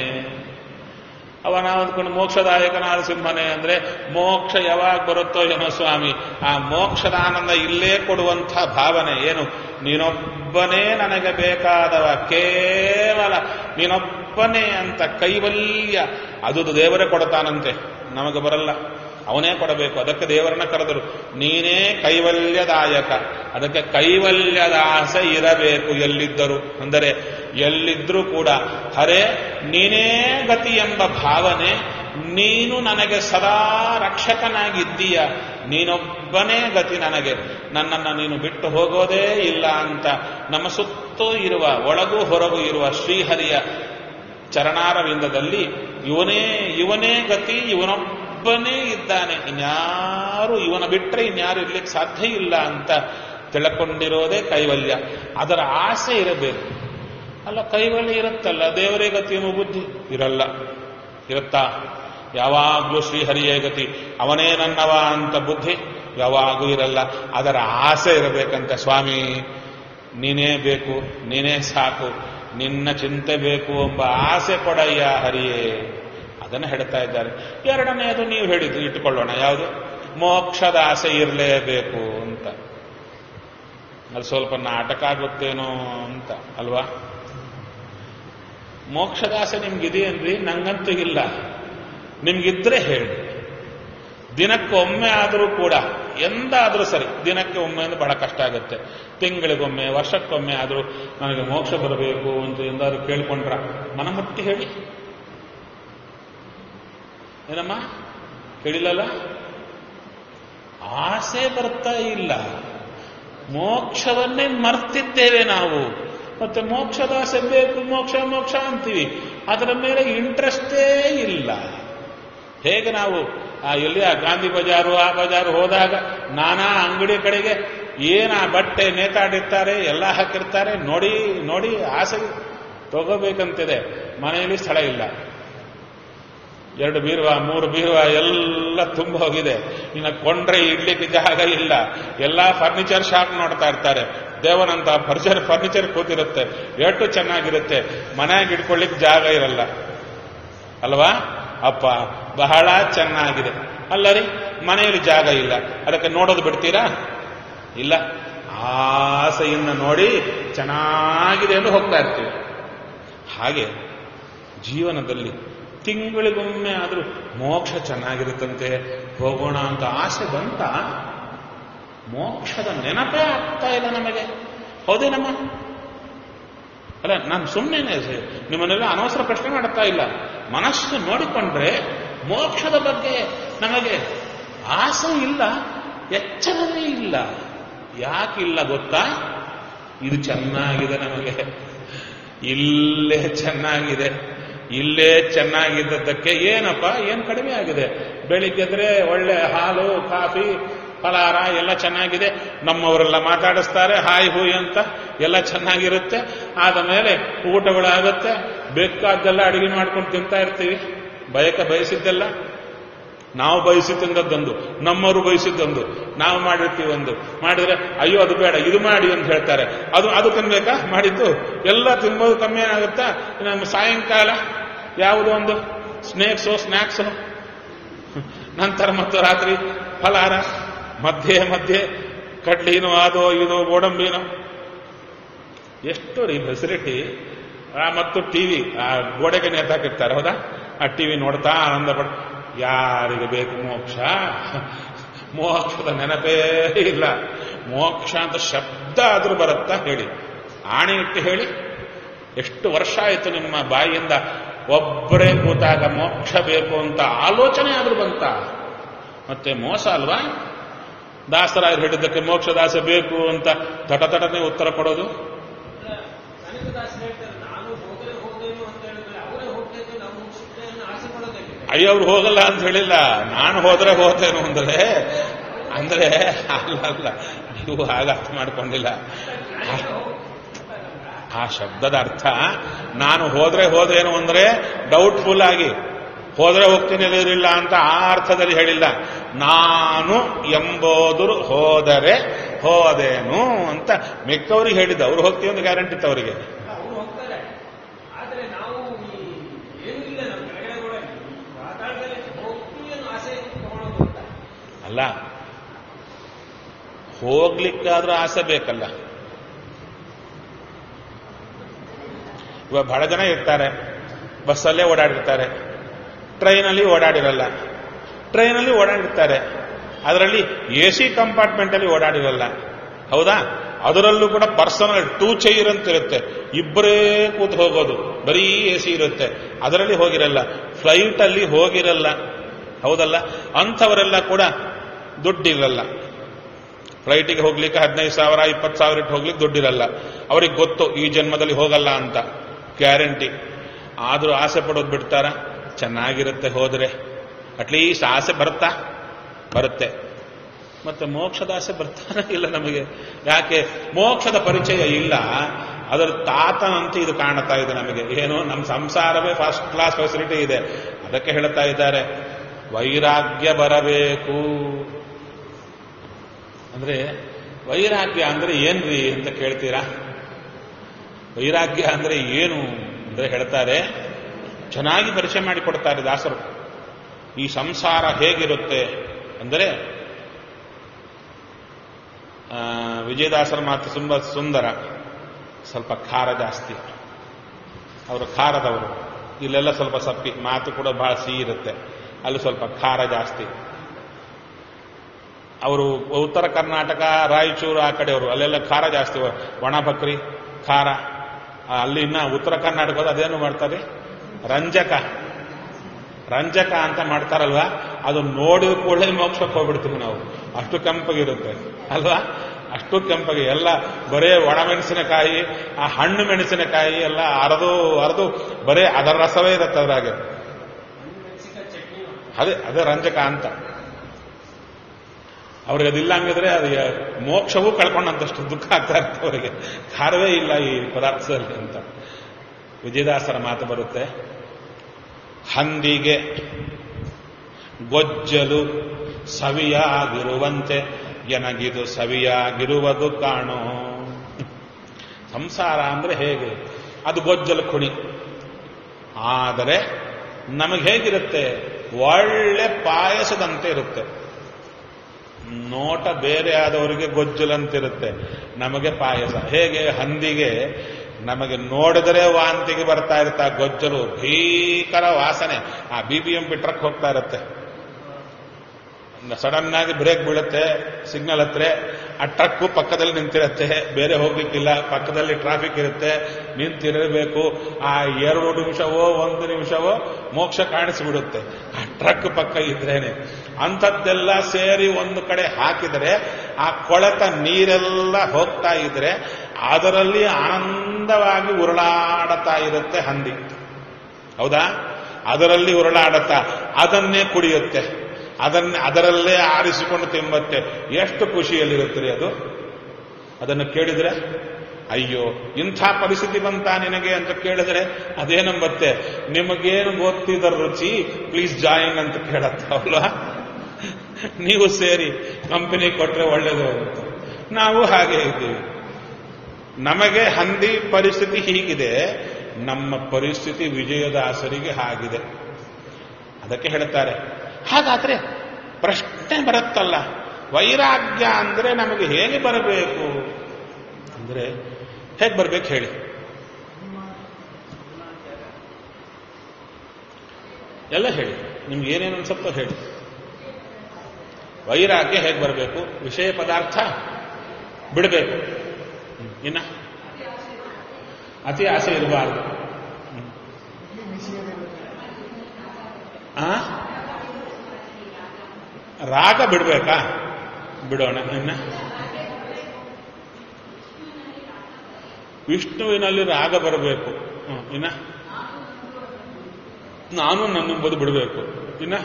Speaker 1: ಅವನ ಅಂದ್ಕೊಂಡು ಮೋಕ್ಷದಾಯಕ ನಾರಸಿಂಹನೇ ಅಂದ್ರೆ ಮೋಕ್ಷ ಯಾವಾಗ ಬರುತ್ತೋ ಏನೋ ಸ್ವಾಮಿ ಆ ಮೋಕ್ಷದ ಆನಂದ ಇಲ್ಲೇ ಕೊಡುವಂಥ ಭಾವನೆ ಏನು ನೀನೊಬ್ಬನೇ ನನಗೆ ಬೇಕಾದವ ಕೇವಲ ನೀನೊಬ್ಬನೇ ಅಂತ ಕೈವಲ್ಯ ಅದು ದೇವರೇ ಕೊಡ್ತಾನಂತೆ ನಮಗೆ ಬರಲ್ಲ ಅವನೇ ಕೊಡಬೇಕು ಅದಕ್ಕೆ ದೇವರನ್ನ ಕರೆದರು ನೀನೇ ಕೈವಲ್ಯದಾಯಕ ಅದಕ್ಕೆ ಕೈವಲ್ಯದ ಆಸೆ ಇರಬೇಕು ಎಲ್ಲಿದ್ದರು ಅಂದರೆ ಎಲ್ಲಿದ್ರೂ ಕೂಡ ಹರೇ ನೀನೇ ಗತಿ ಎಂಬ ಭಾವನೆ ನೀನು ನನಗೆ ಸದಾ ರಕ್ಷಕನಾಗಿದ್ದೀಯ ನೀನೊಬ್ಬನೇ ಗತಿ ನನಗೆ ನನ್ನನ್ನು ನೀನು ಬಿಟ್ಟು ಹೋಗೋದೇ ಇಲ್ಲ ಅಂತ ನಮ್ಮ ಸುತ್ತೂ ಇರುವ ಒಳಗೂ ಹೊರಗೂ ಇರುವ ಶ್ರೀಹರಿಯ ಚರಣಾರವಿಂದದಲ್ಲಿ ಇವನೇ ಇವನೇ ಗತಿ ಇವನೊಬ್ಬನೇ ಇದ್ದಾನೆ ಇನ್ಯಾರು ಇವನ ಬಿಟ್ಟರೆ ಇನ್ಯಾರು ಇರ್ಲಿಕ್ಕೆ ಸಾಧ್ಯ ಇಲ್ಲ ಅಂತ ತಿಳ್ಕೊಂಡಿರೋದೇ ಕೈವಲ್ಯ ಅದರ ಆಸೆ ಇರಬೇಕು ಅಲ್ಲ ಕೈವಲ್ಯ ಇರುತ್ತಲ್ಲ ದೇವರೇ ಗತಿ ಎಂಬ ಬುದ್ಧಿ ಇರಲ್ಲ ಇರುತ್ತಾ ಯಾವಾಗಲೂ ಶ್ರೀಹರಿಯೇ ಗತಿ ಅವನೇ ನನ್ನವ ಅಂತ ಬುದ್ಧಿ ಯಾವಾಗೂ ಇರಲ್ಲ ಅದರ ಆಸೆ ಇರಬೇಕಂತೆ ಸ್ವಾಮಿ ನೀನೇ ಬೇಕು ನೀನೇ ಸಾಕು ನಿನ್ನ ಚಿಂತೆ ಬೇಕು ಎಂಬ ಆಸೆ ಕೊಡಯ್ಯ ಹರಿಯೇ ಅದನ್ನು ಹೇಳ್ತಾ ಇದ್ದಾರೆ ಎರಡನೆಯದು ನೀವು ಹೇಳಿದ್ದು ಇಟ್ಟುಕೊಳ್ಳೋಣ ಯಾವುದು ಮೋಕ್ಷದ ಆಸೆ ಇರಲೇಬೇಕು ಅಂತ ಅದು ಸ್ವಲ್ಪ ನಾಟಕ ಆಗುತ್ತೇನೋ ಅಂತ ಅಲ್ವಾ ಮೋಕ್ಷದ ಆಸೆ ನಿಮ್ಗಿದೆಯೇನ್ರಿ ನಂಗಂತೂ ಇಲ್ಲ ನಿಮ್ಗಿದ್ರೆ ಹೇಳಿ ದಿನಕ್ಕೊಮ್ಮೆ ಆದರೂ ಕೂಡ ಎಂದಾದರೂ ಸರಿ ದಿನಕ್ಕೆ ಒಮ್ಮೆ ಅಂದ್ರೆ ಬಹಳ ಕಷ್ಟ ಆಗುತ್ತೆ ತಿಂಗಳಿಗೊಮ್ಮೆ ವರ್ಷಕ್ಕೊಮ್ಮೆ ಆದರೂ ನನಗೆ ಮೋಕ್ಷ ಬರಬೇಕು ಅಂತ ಎಂದಾದ್ರು ಕೇಳ್ಕೊಂಡ್ರ ಮನಮುಟ್ಟಿ ಹೇಳಿ ಏನಮ್ಮ ಕೇಳಿಲ್ಲಲ್ಲ ಆಸೆ ಬರ್ತಾ ಇಲ್ಲ ಮೋಕ್ಷವನ್ನೇ ಮರ್ತಿದ್ದೇವೆ ನಾವು ಮತ್ತೆ ಮೋಕ್ಷದ ಆಸೆ ಬೇಕು ಮೋಕ್ಷ ಮೋಕ್ಷ ಅಂತೀವಿ ಅದರ ಮೇಲೆ ಇಂಟ್ರೆಸ್ಟೇ ಇಲ್ಲ ಹೇಗೆ ನಾವು ಆ ಎಲ್ಲಿ ಆ ಗಾಂಧಿ ಬಜಾರು ಆ ಬಜಾರು ಹೋದಾಗ ನಾನಾ ಅಂಗಡಿ ಕಡೆಗೆ ಏನ ಬಟ್ಟೆ ನೇತಾಡಿರ್ತಾರೆ ಎಲ್ಲ ಹಾಕಿರ್ತಾರೆ ನೋಡಿ ನೋಡಿ ಆಸೆ ತಗೋಬೇಕಂತಿದೆ ಮನೆಯಲ್ಲಿ ಸ್ಥಳ ಇಲ್ಲ ಎರಡು ಬೀರುವ ಮೂರು ಬೀರುವ ಎಲ್ಲ ತುಂಬ ಹೋಗಿದೆ ಇನ್ನು ಕೊಂಡ್ರೆ ಇಡ್ಲಿಕ್ಕೆ ಜಾಗ ಇಲ್ಲ ಎಲ್ಲ ಫರ್ನಿಚರ್ ಶಾಪ್ ನೋಡ್ತಾ ಇರ್ತಾರೆ ದೇವನಂತ ಫರ್ನಿಚರ್ ಫರ್ನಿಚರ್ ಕೂತಿರುತ್ತೆ ಎಷ್ಟು ಚೆನ್ನಾಗಿರುತ್ತೆ ಮನೆಯಾಗಿ ಇಟ್ಕೊಳ್ಳಿಕ್ಕೆ ಜಾಗ ಇರಲ್ಲ ಅಲ್ವಾ ಅಪ್ಪ ಬಹಳ ಚೆನ್ನಾಗಿದೆ ಅಲ್ಲ ರೀ ಮನೆಯಲ್ಲಿ ಜಾಗ ಇಲ್ಲ ಅದಕ್ಕೆ ನೋಡೋದು ಬಿಡ್ತೀರಾ ಇಲ್ಲ ಆಸೆಯಿಂದ ನೋಡಿ ಚೆನ್ನಾಗಿದೆ ಎಂದು ಹೋಗ್ತಾ ಇರ್ತೀವಿ ಹಾಗೆ ಜೀವನದಲ್ಲಿ ತಿಂಗಳಿಗೊಮ್ಮೆ ಆದರೂ ಮೋಕ್ಷ ಚೆನ್ನಾಗಿರುತ್ತಂತೆ ಹೋಗೋಣ ಅಂತ ಆಸೆ ಬಂತ ಮೋಕ್ಷದ ನೆನಪೇ ಆಗ್ತಾ ಇಲ್ಲ ನಮಗೆ ಹೌದೇನಮ್ಮ ಅಲ್ಲ ನಾನು ಸುಮ್ಮನೆ ನಿಮ್ಮನ್ನೆಲ್ಲ ಅನವಸರ ಪ್ರಶ್ನೆ ಮಾಡ್ತಾ ಇಲ್ಲ ಮನಸ್ಸು ನೋಡಿಕೊಂಡ್ರೆ ಮೋಕ್ಷದ ಬಗ್ಗೆ ನಮಗೆ ಆಸೆ ಇಲ್ಲ ಎಚ್ಚರವೇ ಇಲ್ಲ ಯಾಕಿಲ್ಲ ಗೊತ್ತಾ ಇದು ಚೆನ್ನಾಗಿದೆ ನಮಗೆ ಇಲ್ಲೇ ಚೆನ್ನಾಗಿದೆ ಇಲ್ಲೇ ಚೆನ್ನಾಗಿದ್ದದ್ದಕ್ಕೆ ಏನಪ್ಪ ಏನು ಕಡಿಮೆ ಆಗಿದೆ ಬೆಳಿಗ್ಗೆದ್ರೆ ಒಳ್ಳೆ ಹಾಲು ಕಾಫಿ ಫಲಾರ ಎಲ್ಲ ಚೆನ್ನಾಗಿದೆ ನಮ್ಮವರೆಲ್ಲ ಮಾತಾಡಿಸ್ತಾರೆ ಹಾಯ್ ಹೂಯ್ ಅಂತ ಎಲ್ಲ ಚೆನ್ನಾಗಿರುತ್ತೆ ಆದ ಮೇಲೆ ಊಟಗಳಾಗುತ್ತೆ ಬೇಕಾದ್ದೆಲ್ಲ ಅಡಿಗೆ ಮಾಡ್ಕೊಂಡು ತಿಂತಾ ಇರ್ತೀವಿ ಬಯಕ ಬಯಸಿದ್ದೆಲ್ಲ ನಾವು ಬಯಸಿ ತಿಂದದ್ದೊಂದು ನಮ್ಮವರು ಬಯಸಿದ್ದೊಂದು ನಾವು ಮಾಡಿರ್ತೀವಿ ಒಂದು ಮಾಡಿದ್ರೆ ಅಯ್ಯೋ ಅದು ಬೇಡ ಇದು ಮಾಡಿ ಅಂತ ಹೇಳ್ತಾರೆ ಅದು ಅದು ತಿನ್ಬೇಕಾ ಮಾಡಿದ್ದು ಎಲ್ಲ ತಿನ್ಬೋದು ಕಮ್ಮಿ ಆಗುತ್ತಾ ನಮ್ಮ ಸಾಯಂಕಾಲ ಯಾವುದೋ ಒಂದು ಸ್ನೇಕ್ಸು ಸ್ನ್ಯಾಕ್ಸು ನಂತರ ಮತ್ತು ರಾತ್ರಿ ಫಲಾರ ಮಧ್ಯೆ ಮಧ್ಯೆ ಕಡ್ಲಿನೋ ಅದೋ ಇದು ಗೋಡಂಬಿನೋ ಎಷ್ಟು ರೀ ಫೆಸಿಲಿಟಿ ಮತ್ತು ಟಿವಿ ಆ ಗೋಡೆಗೆ ನೇತಾಕಿರ್ತಾರೆ ಹೌದಾ ಆ ಟಿವಿ ನೋಡ್ತಾ ಆನಂದ ಪಡ್ ಯಾರಿಗೆ ಬೇಕು ಮೋಕ್ಷ ಮೋಕ್ಷದ ನೆನಪೇ ಇಲ್ಲ ಮೋಕ್ಷ ಅಂತ ಶಬ್ದ ಆದ್ರೂ ಬರುತ್ತಾ ಹೇಳಿ ಆಣೆ ಇಟ್ಟು ಹೇಳಿ ಎಷ್ಟು ವರ್ಷ ಆಯಿತು ನಿಮ್ಮ ಬಾಯಿಯಿಂದ ಒಬ್ಬರೇ ಕೂತಾಗ ಮೋಕ್ಷ ಬೇಕು ಅಂತ ಆಲೋಚನೆ ಆದ್ರೂ ಬಂತ ಮತ್ತೆ ಮೋಸ ಅಲ್ವಾ ದಾಸರಾಯರು ಹೇಳಿದ್ದಕ್ಕೆ ಮೋಕ್ಷದಾಸೆ ಬೇಕು ಅಂತ ತಟ ತಟನೆ ಉತ್ತರ ಕೊಡೋದು
Speaker 3: ಕನಕದಾಸ್ ಹೇಳ್ತಾರೆ ನಾನು ಹೋದರೆ ಹೋದೇನು ಅಂತ ಹೇಳಿದ್ರೆ ಅವರೇ ಹೋಗ್ಬೇಕು ನಾವು ಮುಗಿಸುತ್ತೇನೆ ಆಸೆ ಪಡೋದಕ್ಕೆ
Speaker 1: ಅಯ್ಯೋ ಅವ್ರು ಹೋಗಲ್ಲ ಅಂತ ಹೇಳಿಲ್ಲ ನಾನು ಹೋದ್ರೆ ಹೋತೇನು ಅಂದ್ರೆ ಅಂದ್ರೆ ಅಲ್ಲ ಅಲ್ಲ ನೀವು ಹಾಗೆ ಅರ್ಥ ಮಾಡ್ಕೊಂಡಿಲ್ಲ ಆ ಶಬ್ದದ ಅರ್ಥ ನಾನು ಹೋದ್ರೆ ಹೋದ್ರೇನು ಅಂದ್ರೆ ಡೌಟ್ಫುಲ್ ಆಗಿ ಹೋದ್ರೆ ಹೋಗ್ತೀನಿ ಇಲ್ಲಿರಲಿಲ್ಲ ಅಂತ ಆ ಅರ್ಥದಲ್ಲಿ ಹೇಳಿಲ್ಲ ನಾನು ಎಂಬುದು ಹೋದರೆ ಹೋದೇನು ಅಂತ ಮಿಕ್ಕವ್ರಿಗೆ ಹೇಳಿದ್ದ ಅವ್ರು ಹೋಗ್ತೀವಿ ಅಂತ ಗ್ಯಾರಂಟಿ ಇತ್ತು ಅವರಿಗೆ
Speaker 3: ಅವರು ಹೋಗ್ತಾರೆ ಆದ್ರೆ ನಾವು ಈ ಏನೂ ಇಲ್ಲ ನಮ್ಮ ಕೆಳಗಡೆ ಕೂಡ ಪಾತಾಳದಲ್ಲಿ ಹೋಗ್ತೀವಿ ಅನ್ನೋ ಆಸೆ ತಗೊಳ್ಳೋದು ಅಂತ
Speaker 1: ಅಲ್ಲ ಹೋಗ್ಲಿಕ್ಕಾದ್ರೂ ಆಸೆ ಬೇಕಲ್ಲ ಇವಾಗ ಬಹಳ ಜನ ಇರ್ತಾರೆ ಬಸ್ಸಲ್ಲೇ ಓಡಾಡಿರ್ತಾರೆ ಟ್ರೈನಲ್ಲಿ ಓಡಾಡಿರಲ್ಲ ಟ್ರೈನಲ್ಲಿ ಓಡಾಡಿರ್ತಾರೆ ಅದರಲ್ಲಿ ಎ ಸಿ ಕಂಪಾರ್ಟ್ಮೆಂಟಲ್ಲಿ ಓಡಾಡಿರಲ್ಲ ಹೌದಾ ಅದರಲ್ಲೂ ಕೂಡ ಪರ್ಸನಲ್ ಟೂ ಚೈರ್ ಅಂತ ಇರುತ್ತೆ ಇಬ್ಬರೇ ಕೂತು ಹೋಗೋದು ಬರೀ ಎ ಸಿ ಇರುತ್ತೆ ಅದರಲ್ಲಿ ಹೋಗಿರಲ್ಲ ಫ್ಲೈಟಲ್ಲಿ ಹೋಗಿರಲ್ಲ ಹೌದಲ್ಲ ಅಂಥವರೆಲ್ಲ ಕೂಡ ದುಡ್ಡಿರಲ್ಲ ಫ್ಲೈಟಿಗೆ ಹೋಗ್ಲಿಕ್ಕೆ ಹದಿನೈದು ಸಾವಿರ ಇಪ್ಪತ್ತು ಸಾವಿರ ಇಟ್ಟು ಹೋಗ್ಲಿಕ್ಕೆ ದುಡ್ಡಿರಲ್ಲ ಅವ್ರಿಗೆ ಗೊತ್ತು ಈ ಜನ್ಮದಲ್ಲಿ ಹೋಗಲ್ಲ ಅಂತ ಗ್ಯಾರಂಟಿ ಆದರೂ ಆಸೆ ಪಡೋದು ಬಿಡ್ತಾರ ಚೆನ್ನಾಗಿರುತ್ತೆ ಹೋದ್ರೆ ಅಟ್ಲೀಸ್ಟ್ ಆಸೆ ಬರುತ್ತಾ ಬರುತ್ತೆ ಮತ್ತೆ ಮೋಕ್ಷದ ಆಸೆ ಬರ್ತಾನೆ ಇಲ್ಲ ನಮಗೆ ಯಾಕೆ ಮೋಕ್ಷದ ಪರಿಚಯ ಇಲ್ಲ ಅದರ ತಾತನಂತೆ ಇದು ಕಾಣ್ತಾ ಇದೆ ನಮಗೆ ಏನು ನಮ್ಮ ಸಂಸಾರವೇ ಫಸ್ಟ್ ಕ್ಲಾಸ್ ಫೆಸಿಲಿಟಿ ಇದೆ ಅದಕ್ಕೆ ಹೇಳ್ತಾ ಇದ್ದಾರೆ ವೈರಾಗ್ಯ ಬರಬೇಕು ಅಂದ್ರೆ ವೈರಾಗ್ಯ ಅಂದ್ರೆ ಏನ್ರಿ ಅಂತ ಕೇಳ್ತೀರಾ ವೈರಾಗ್ಯ ಅಂದ್ರೆ ಏನು ಅಂದ್ರೆ ಹೇಳ್ತಾರೆ ಚೆನ್ನಾಗಿ ಪರಿಚಯ ಮಾಡಿಕೊಡ್ತಾರೆ ದಾಸರು ಈ ಸಂಸಾರ ಹೇಗಿರುತ್ತೆ ಅಂದರೆ ಆ, ವಿಜಯದಾಸರ ಮಾತು ತುಂಬ ಸುಂದರ ಸ್ವಲ್ಪ ಖಾರ ಜಾಸ್ತಿ ಅವರು ಖಾರದವರು ಇಲ್ಲೆಲ್ಲ ಸ್ವಲ್ಪ ಸಪ್ಪಿ ಮಾತು ಕೂಡ ಬಹಳ ಸಿಹಿ ಇರುತ್ತೆ ಅಲ್ಲಿ ಸ್ವಲ್ಪ ಖಾರ ಜಾಸ್ತಿ ಅವರು ಉತ್ತರ ಕರ್ನಾಟಕ ರಾಯಚೂರು ಆ ಕಡೆಯವರು ಅಲ್ಲೆಲ್ಲ ಖಾರ ಜಾಸ್ತಿ ಒಣ ಬಕ್ರಿ ಖಾರ ಆ, ಅಲ್ಲಿ ಇನ್ನ ಉತ್ತರ ಕರ್ನಾಟಕದ ಅದೇನು ಮಾಡ್ತಾರೆ ರಂಜಕ ರಂಜಕ ಅಂತ ಮಾಡ್ತಾರಲ್ವಾ ಅದು ನೋಡಿದ ಕೂಡಲೇ ಮೋಕ್ಷಕ್ಕೆ ಹೋಗ್ಬಿಡ್ತೀವಿ ನಾವು ಅಷ್ಟು ಕೆಂಪಗಿರುತ್ತೆ ಅಲ್ವಾ ಅಷ್ಟು ಕೆಂಪಗೆ ಎಲ್ಲ ಬರೇ ಒಣಮೆಣಸಿನಕಾಯಿ ಆ ಹಣ್ಣು ಮೆಣಸಿನಕಾಯಿ ಎಲ್ಲ ಅರದು ಅರದು ಬರೇ ಅದರ ರಸವೇ ಇರುತ್ತೆ ಅದ್ರಾಗೆ
Speaker 3: ಮೆಣಸಿನ ಚಟ್ನಿ
Speaker 1: ಅದೇ ಅದೇ ರಂಜಕ ಅಂತ ಅವ್ರಿಗೆ ಅದಿಲ್ಲ ಹಂಗಿದ್ರೆ ಅದು ಯ- ಮೋಕ್ಷವೂ ಕಳ್ಕೊಂಡಂತಷ್ಟು ದುಃಖ ಆಗ್ತಾ ಇರುತ್ತೆ ಅವರಿಗೆ ಖಾರವೇ ಇಲ್ಲ ಈ ಪದಾರ್ಥದಲ್ಲಿ ಅಂತ ವಿಜಯದಾಸರ ಮಾತು ಬರುತ್ತೆ ಹಂದಿಗೆ ಗೊಜ್ಜಲು ಸವಿಯಾಗಿರುವಂತೆ ಎನಗಿದು ಸವಿಯಾಗಿರುವುದು ಕಾಣೋ ಸಂಸಾರ ಅಂದ್ರೆ ಹೇಗೆ ಅದು ಗೊಜ್ಜಲು ಕುಣಿ ಆದರೆ ನಮಗೆ ಹೇಗಿರುತ್ತೆ ಒಳ್ಳೆ ಪಾಯಸದಂತೆ ಇರುತ್ತೆ ನೋಟ ಬೇರೆ ಆದವರಿಗೆ ಗೊಜ್ಜಲಂತಿರುತ್ತೆ ನಮಗೆ ಪಾಯಸ ಹೇಗೆ ಹಂದಿಗೆ ನಮಗೆ ನೋಡಿದರೆ ವಾಂತಿಗೆ ಬರ್ತಾ ಇರುತ್ತೆ ಆ ಗೊಜ್ಜಲು ಭೀಕರ ವಾಸನೆ ಆ B B M P truck ಹೋಗ್ತಾ ಇರುತ್ತೆ ಸಡನ್ ಆಗಿ ಬ್ರೇಕ್ ಬೀಳುತ್ತೆ ಸಿಗ್ನಲ್ ಹತ್ರ ಆ ಟ್ರಕ್ಕು ಪಕ್ಕದಲ್ಲಿ ನಿಂತಿರುತ್ತೆ ಬೇರೆ ಹೋಗ್ಲಿಕ್ಕಿಲ್ಲ ಪಕ್ಕದಲ್ಲಿ ಟ್ರಾಫಿಕ್ ಇರುತ್ತೆ ನಿಂತಿರಬೇಕು ಆ ಎರಡು ನಿಮಿಷವೋ ಒಂದು ನಿಮಿಷವೋ ಮೋಕ್ಷ ಕಾಣಿಸಿಬಿಡುತ್ತೆ ಆ ಟ್ರಕ್ ಪಕ್ಕ ಇದ್ರೇನೆ ಅಂಥದ್ದೆಲ್ಲ ಸೇರಿ ಒಂದು ಕಡೆ ಹಾಕಿದರೆ ಆ ಕೊಳೆತ ನೀರೆಲ್ಲ ಹೋಗ್ತಾ ಇದ್ರೆ ಅದರಲ್ಲಿ ಆನಂದವಾಗಿ ಉರುಳಾಡತಾ ಇರುತ್ತೆ ಹಂದಿ ಹೌದಾ ಅದರಲ್ಲಿ ಉರುಳಾಡತಾ ಅದನ್ನೇ ಕುಡಿಯುತ್ತೆ ಅದನ್ನೇ ಅದರಲ್ಲೇ ಆರಿಸಿಕೊಂಡು ತಿಂಬತ್ತೆ ಎಷ್ಟು ಖುಷಿಯಲ್ಲಿರುತ್ತದೆ ಅದು ಅದನ್ನು ಕೇಳಿದ್ರೆ ಅಯ್ಯೋ ಇಂಥ ಪರಿಸ್ಥಿತಿ ಬಂತ ನಿನಗೆ ಅಂತ ಕೇಳಿದ್ರೆ ಅದೇನಂಬತ್ತೆ ನಿಮಗೇನು ಗೊತ್ತಿದರ ರುಚಿ ಪ್ಲೀಸ್ ಜಾಯಿನ್ ಅಂತ ಕೇಳತ್ತವಲ್ವಾ ನೀವು ಸೇರಿ ಕಂಪನಿ ಕೊಟ್ರೆ ಒಳ್ಳೇದು ಅಂತ ನಾವು ಹಾಗೆ ಇದ್ದೀವಿ ನಮಗೆ ಹಂದಿ ಪರಿಸ್ಥಿತಿ ಹೀಗಿದೆ ನಮ್ಮ ಪರಿಸ್ಥಿತಿ ವಿಜಯದಾಸರಿಗೆ ಹಾಗಿದೆ ಅದಕ್ಕೆ ಹೇಳ್ತಾರೆ ಹಾಗಾದ್ರೆ ಪ್ರಶ್ನೆ ಬರುತ್ತಲ್ಲ ವೈರಾಗ್ಯ ಅಂದ್ರೆ ನಮಗೆ ಹೇಗೆ ಬರಬೇಕು ಅಂದ್ರೆ ಹೇಗೆ ಬರ್ಬೇಕು ಹೇಳಿ ಎಲ್ಲ ಹೇಳಿ ನಿಮ್ಗೆ ಏನೇನು ಅನ್ಸುತ್ತೋ ಹೇಳಿ ವೈರಾಗ್ಯ ಹೇಗೆ ಬರಬೇಕು ವಿಷಯ ಪದಾರ್ಥ ಬಿಡಬೇಕು ಹ್ಮ್. ಇನ್ನ ಅತಿ ಆಸೆ ಇರಬಾರ್ದು ಹ್ಮ್.
Speaker 2: ಇಡ್ಲಿ ಬಿಸಿಯಲ್ಲಿರುತ್ತೆ
Speaker 1: ಆ ರಾಗ ಬಿಡ್ಬೇಕಾ ಬಿಡೋಣ ಇನ್ನ ವಿಷ್ಣುವಿನಲ್ಲಿ ರಾಗ ಬರಬೇಕು ಹ್ಮ್. ಇನ್ನ ನಾನು ನನ್ನೆಂಬುದು ಬಿಡಬೇಕು ಇನ್ನ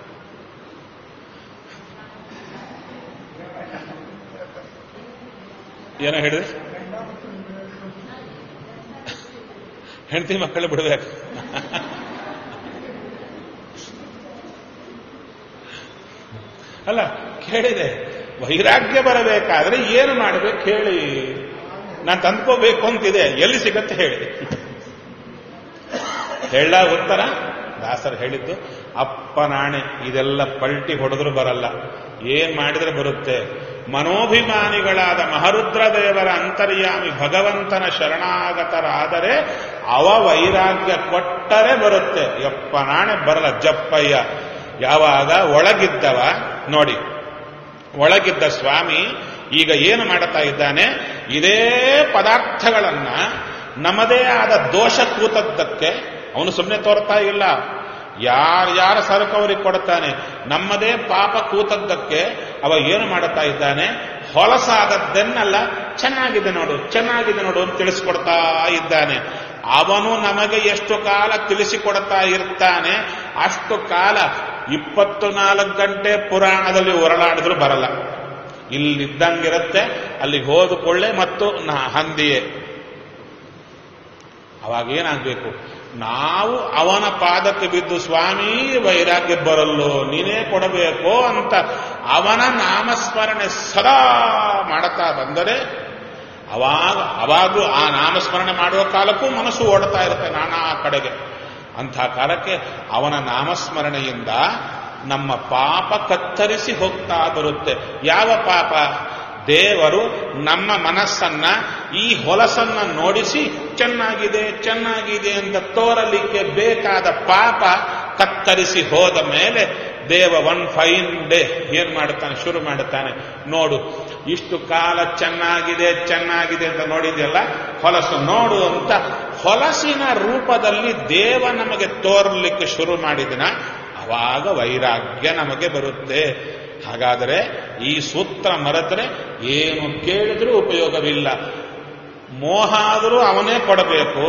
Speaker 1: ಏನೋ ಹೇಳಿದೆ ಹೆಂಡತಿ ಮಕ್ಕಳು ಬಿಡಬೇಕು ಅಲ್ಲ ಕೇಳಿದೆ ವೈರಾಗ್ಯ ಬರಬೇಕಾದ್ರೆ ಏನು ಮಾಡಬೇಕು ಹೇಳಿ ನಾನು ತಂದ್ಕೋಬೇಕು ಅಂತಿದೆ ಎಲ್ಲಿ ಸಿಗತ್ತೆ ಹೇಳಿ ಹೇಳ ಉತ್ತರ ದಾಸರು ಹೇಳಿದ್ದು ಅಪ್ಪನಾಣೆ ಇದೆಲ್ಲ ಪಲ್ಟಿ ಹೊಡೆದ್ರು ಬರಲ್ಲ ಏನ್ ಮಾಡಿದ್ರೆ ಬರುತ್ತೆ ಮನೋಭಿಮಾನಿಗಳಾದ ಮಹರುದ್ರ ದೇವರ ಅಂತರ್ಯಾಮಿ ಭಗವಂತನ ಶರಣಾಗತರಾದರೆ ಅವ ವೈರಾಗ್ಯ ಕೊಟ್ಟರೆ ಬರುತ್ತೆ ಯಪ್ಪನಾಣೆ ಬರಲ್ಲ ಜಪ್ಪಯ್ಯ ಯಾವಾಗ ಒಳಗಿದ್ದವ ನೋಡಿ ಒಳಗಿದ್ದ ಸ್ವಾಮಿ ಈಗ ಏನು ಮಾಡುತ್ತಾ ಇದ್ದಾನೆ ಇದೇ ಪದಾರ್ಥಗಳನ್ನ ನಮ್ಮದೇ ಆದ ದೋಷ ಕೂತದ್ದಕ್ಕೆ ಅವನು ಸುಮ್ಮನೆ ತೋರ್ತಾ ಇಲ್ಲ ಯಾರ್ಯಾರ ಸರಕು ಅವರಿಗೆ ಕೊಡ್ತಾನೆ ನಮ್ಮದೇ ಪಾಪ ಕೂತದ್ದಕ್ಕೆ ಅವ ಏನು ಮಾಡುತ್ತಾ ಇದ್ದಾನೆ ಹೊಲಸಾದದ್ದನ್ನೆಲ್ಲ ಚೆನ್ನಾಗಿದೆ ನೋಡು ಚೆನ್ನಾಗಿದೆ ನೋಡು ಅಂತ ತಿಳಿಸ್ಕೊಡ್ತಾ ಇದ್ದಾನೆ ಅವನು ನಮಗೆ ಎಷ್ಟು ಕಾಲ ತಿಳಿಸಿಕೊಡ್ತಾ ಇರ್ತಾನೆ ಅಷ್ಟು ಕಾಲ ಇಪ್ಪತ್ತು ನಾಲ್ಕು ಗಂಟೆ ಪುರಾಣದಲ್ಲಿ ಹೊರಳಾಡಿದ್ರು ಬರಲ್ಲ ಇಲ್ಲಿದ್ದಂಗಿರುತ್ತೆ ಅಲ್ಲಿಗೆ ಹೋದುಕೊಳ್ಳೆ ಮತ್ತು ನಾ ಹಂದಿಯೇ ಅವಾಗ ಏನಾಗಬೇಕು ನಾವು ಅವನ ಪಾದಕ್ಕೆ ಬಿದ್ದು ಸ್ವಾಮಿ ವೈರಾಗ್ಯ ಬರಲ್ಲೋ ನೀನೇ ಕೊಡಬೇಕೋ ಅಂತ ಅವನ ನಾಮಸ್ಮರಣೆ ಸದಾ ಮಾಡುತ್ತಾ ಬಂದರೆ ಅವಾಗ ಅವಾಗೂ ಆ ನಾಮಸ್ಮರಣೆ ಮಾಡುವ ಕಾಲಕ್ಕೂ ಮನಸ್ಸು ಓಡ್ತಾ ಇರುತ್ತೆ ನಾನಾ ಕಡೆಗೆ ಅಂಥ ಕಾಲಕ್ಕೆ ಅವನ ನಾಮಸ್ಮರಣೆಯಿಂದ ನಮ್ಮ ಪಾಪ ಕತ್ತರಿಸಿ ಹೋಗ್ತಾ ಬರುತ್ತೆ ಯಾವ ಪಾಪ ದೇವರು ನಮ್ಮ ಮನಸ್ಸನ್ನ ಈ ಹೊಲಸನ್ನ ನೋಡಿಸಿ ಚೆನ್ನಾಗಿದೆ ಚೆನ್ನಾಗಿದೆ ಅಂತ ತೋರಲಿಕ್ಕೆ ಬೇಕಾದ ಪಾಪ ಕತ್ತರಿಸಿ ಹೋದ ಮೇಲೆ ದೇವ ಒನ್ ಫೈನ್ ಡೇ ಏನ್ ಮಾಡುತ್ತಾನೆ ಶುರು ಮಾಡುತ್ತಾನೆ ನೋಡು ಇಷ್ಟು ಕಾಲ ಚೆನ್ನಾಗಿದೆ ಚೆನ್ನಾಗಿದೆ ಅಂತ ನೋಡಿದೆಯಲ್ಲ ಹೊಲಸು ನೋಡು ಅಂತ ಹೊಲಸಿನ ರೂಪದಲ್ಲಿ ದೇವ ನಮಗೆ ತೋರಲಿಕ್ಕೆ ಶುರು ಮಾಡಿದನ ಅವಾಗ ವೈರಾಗ್ಯ ನಮಗೆ ಬರುತ್ತೆ ಹಾಗಾದರೆ ಈ ಸೂತ್ರ ಮರೆತರೆ ಏನು ಕೇಳಿದ್ರೂ ಉಪಯೋಗವಿಲ್ಲ ಮೋಹ ಆದರೂ ಅವನೇ ಕೊಡಬೇಕು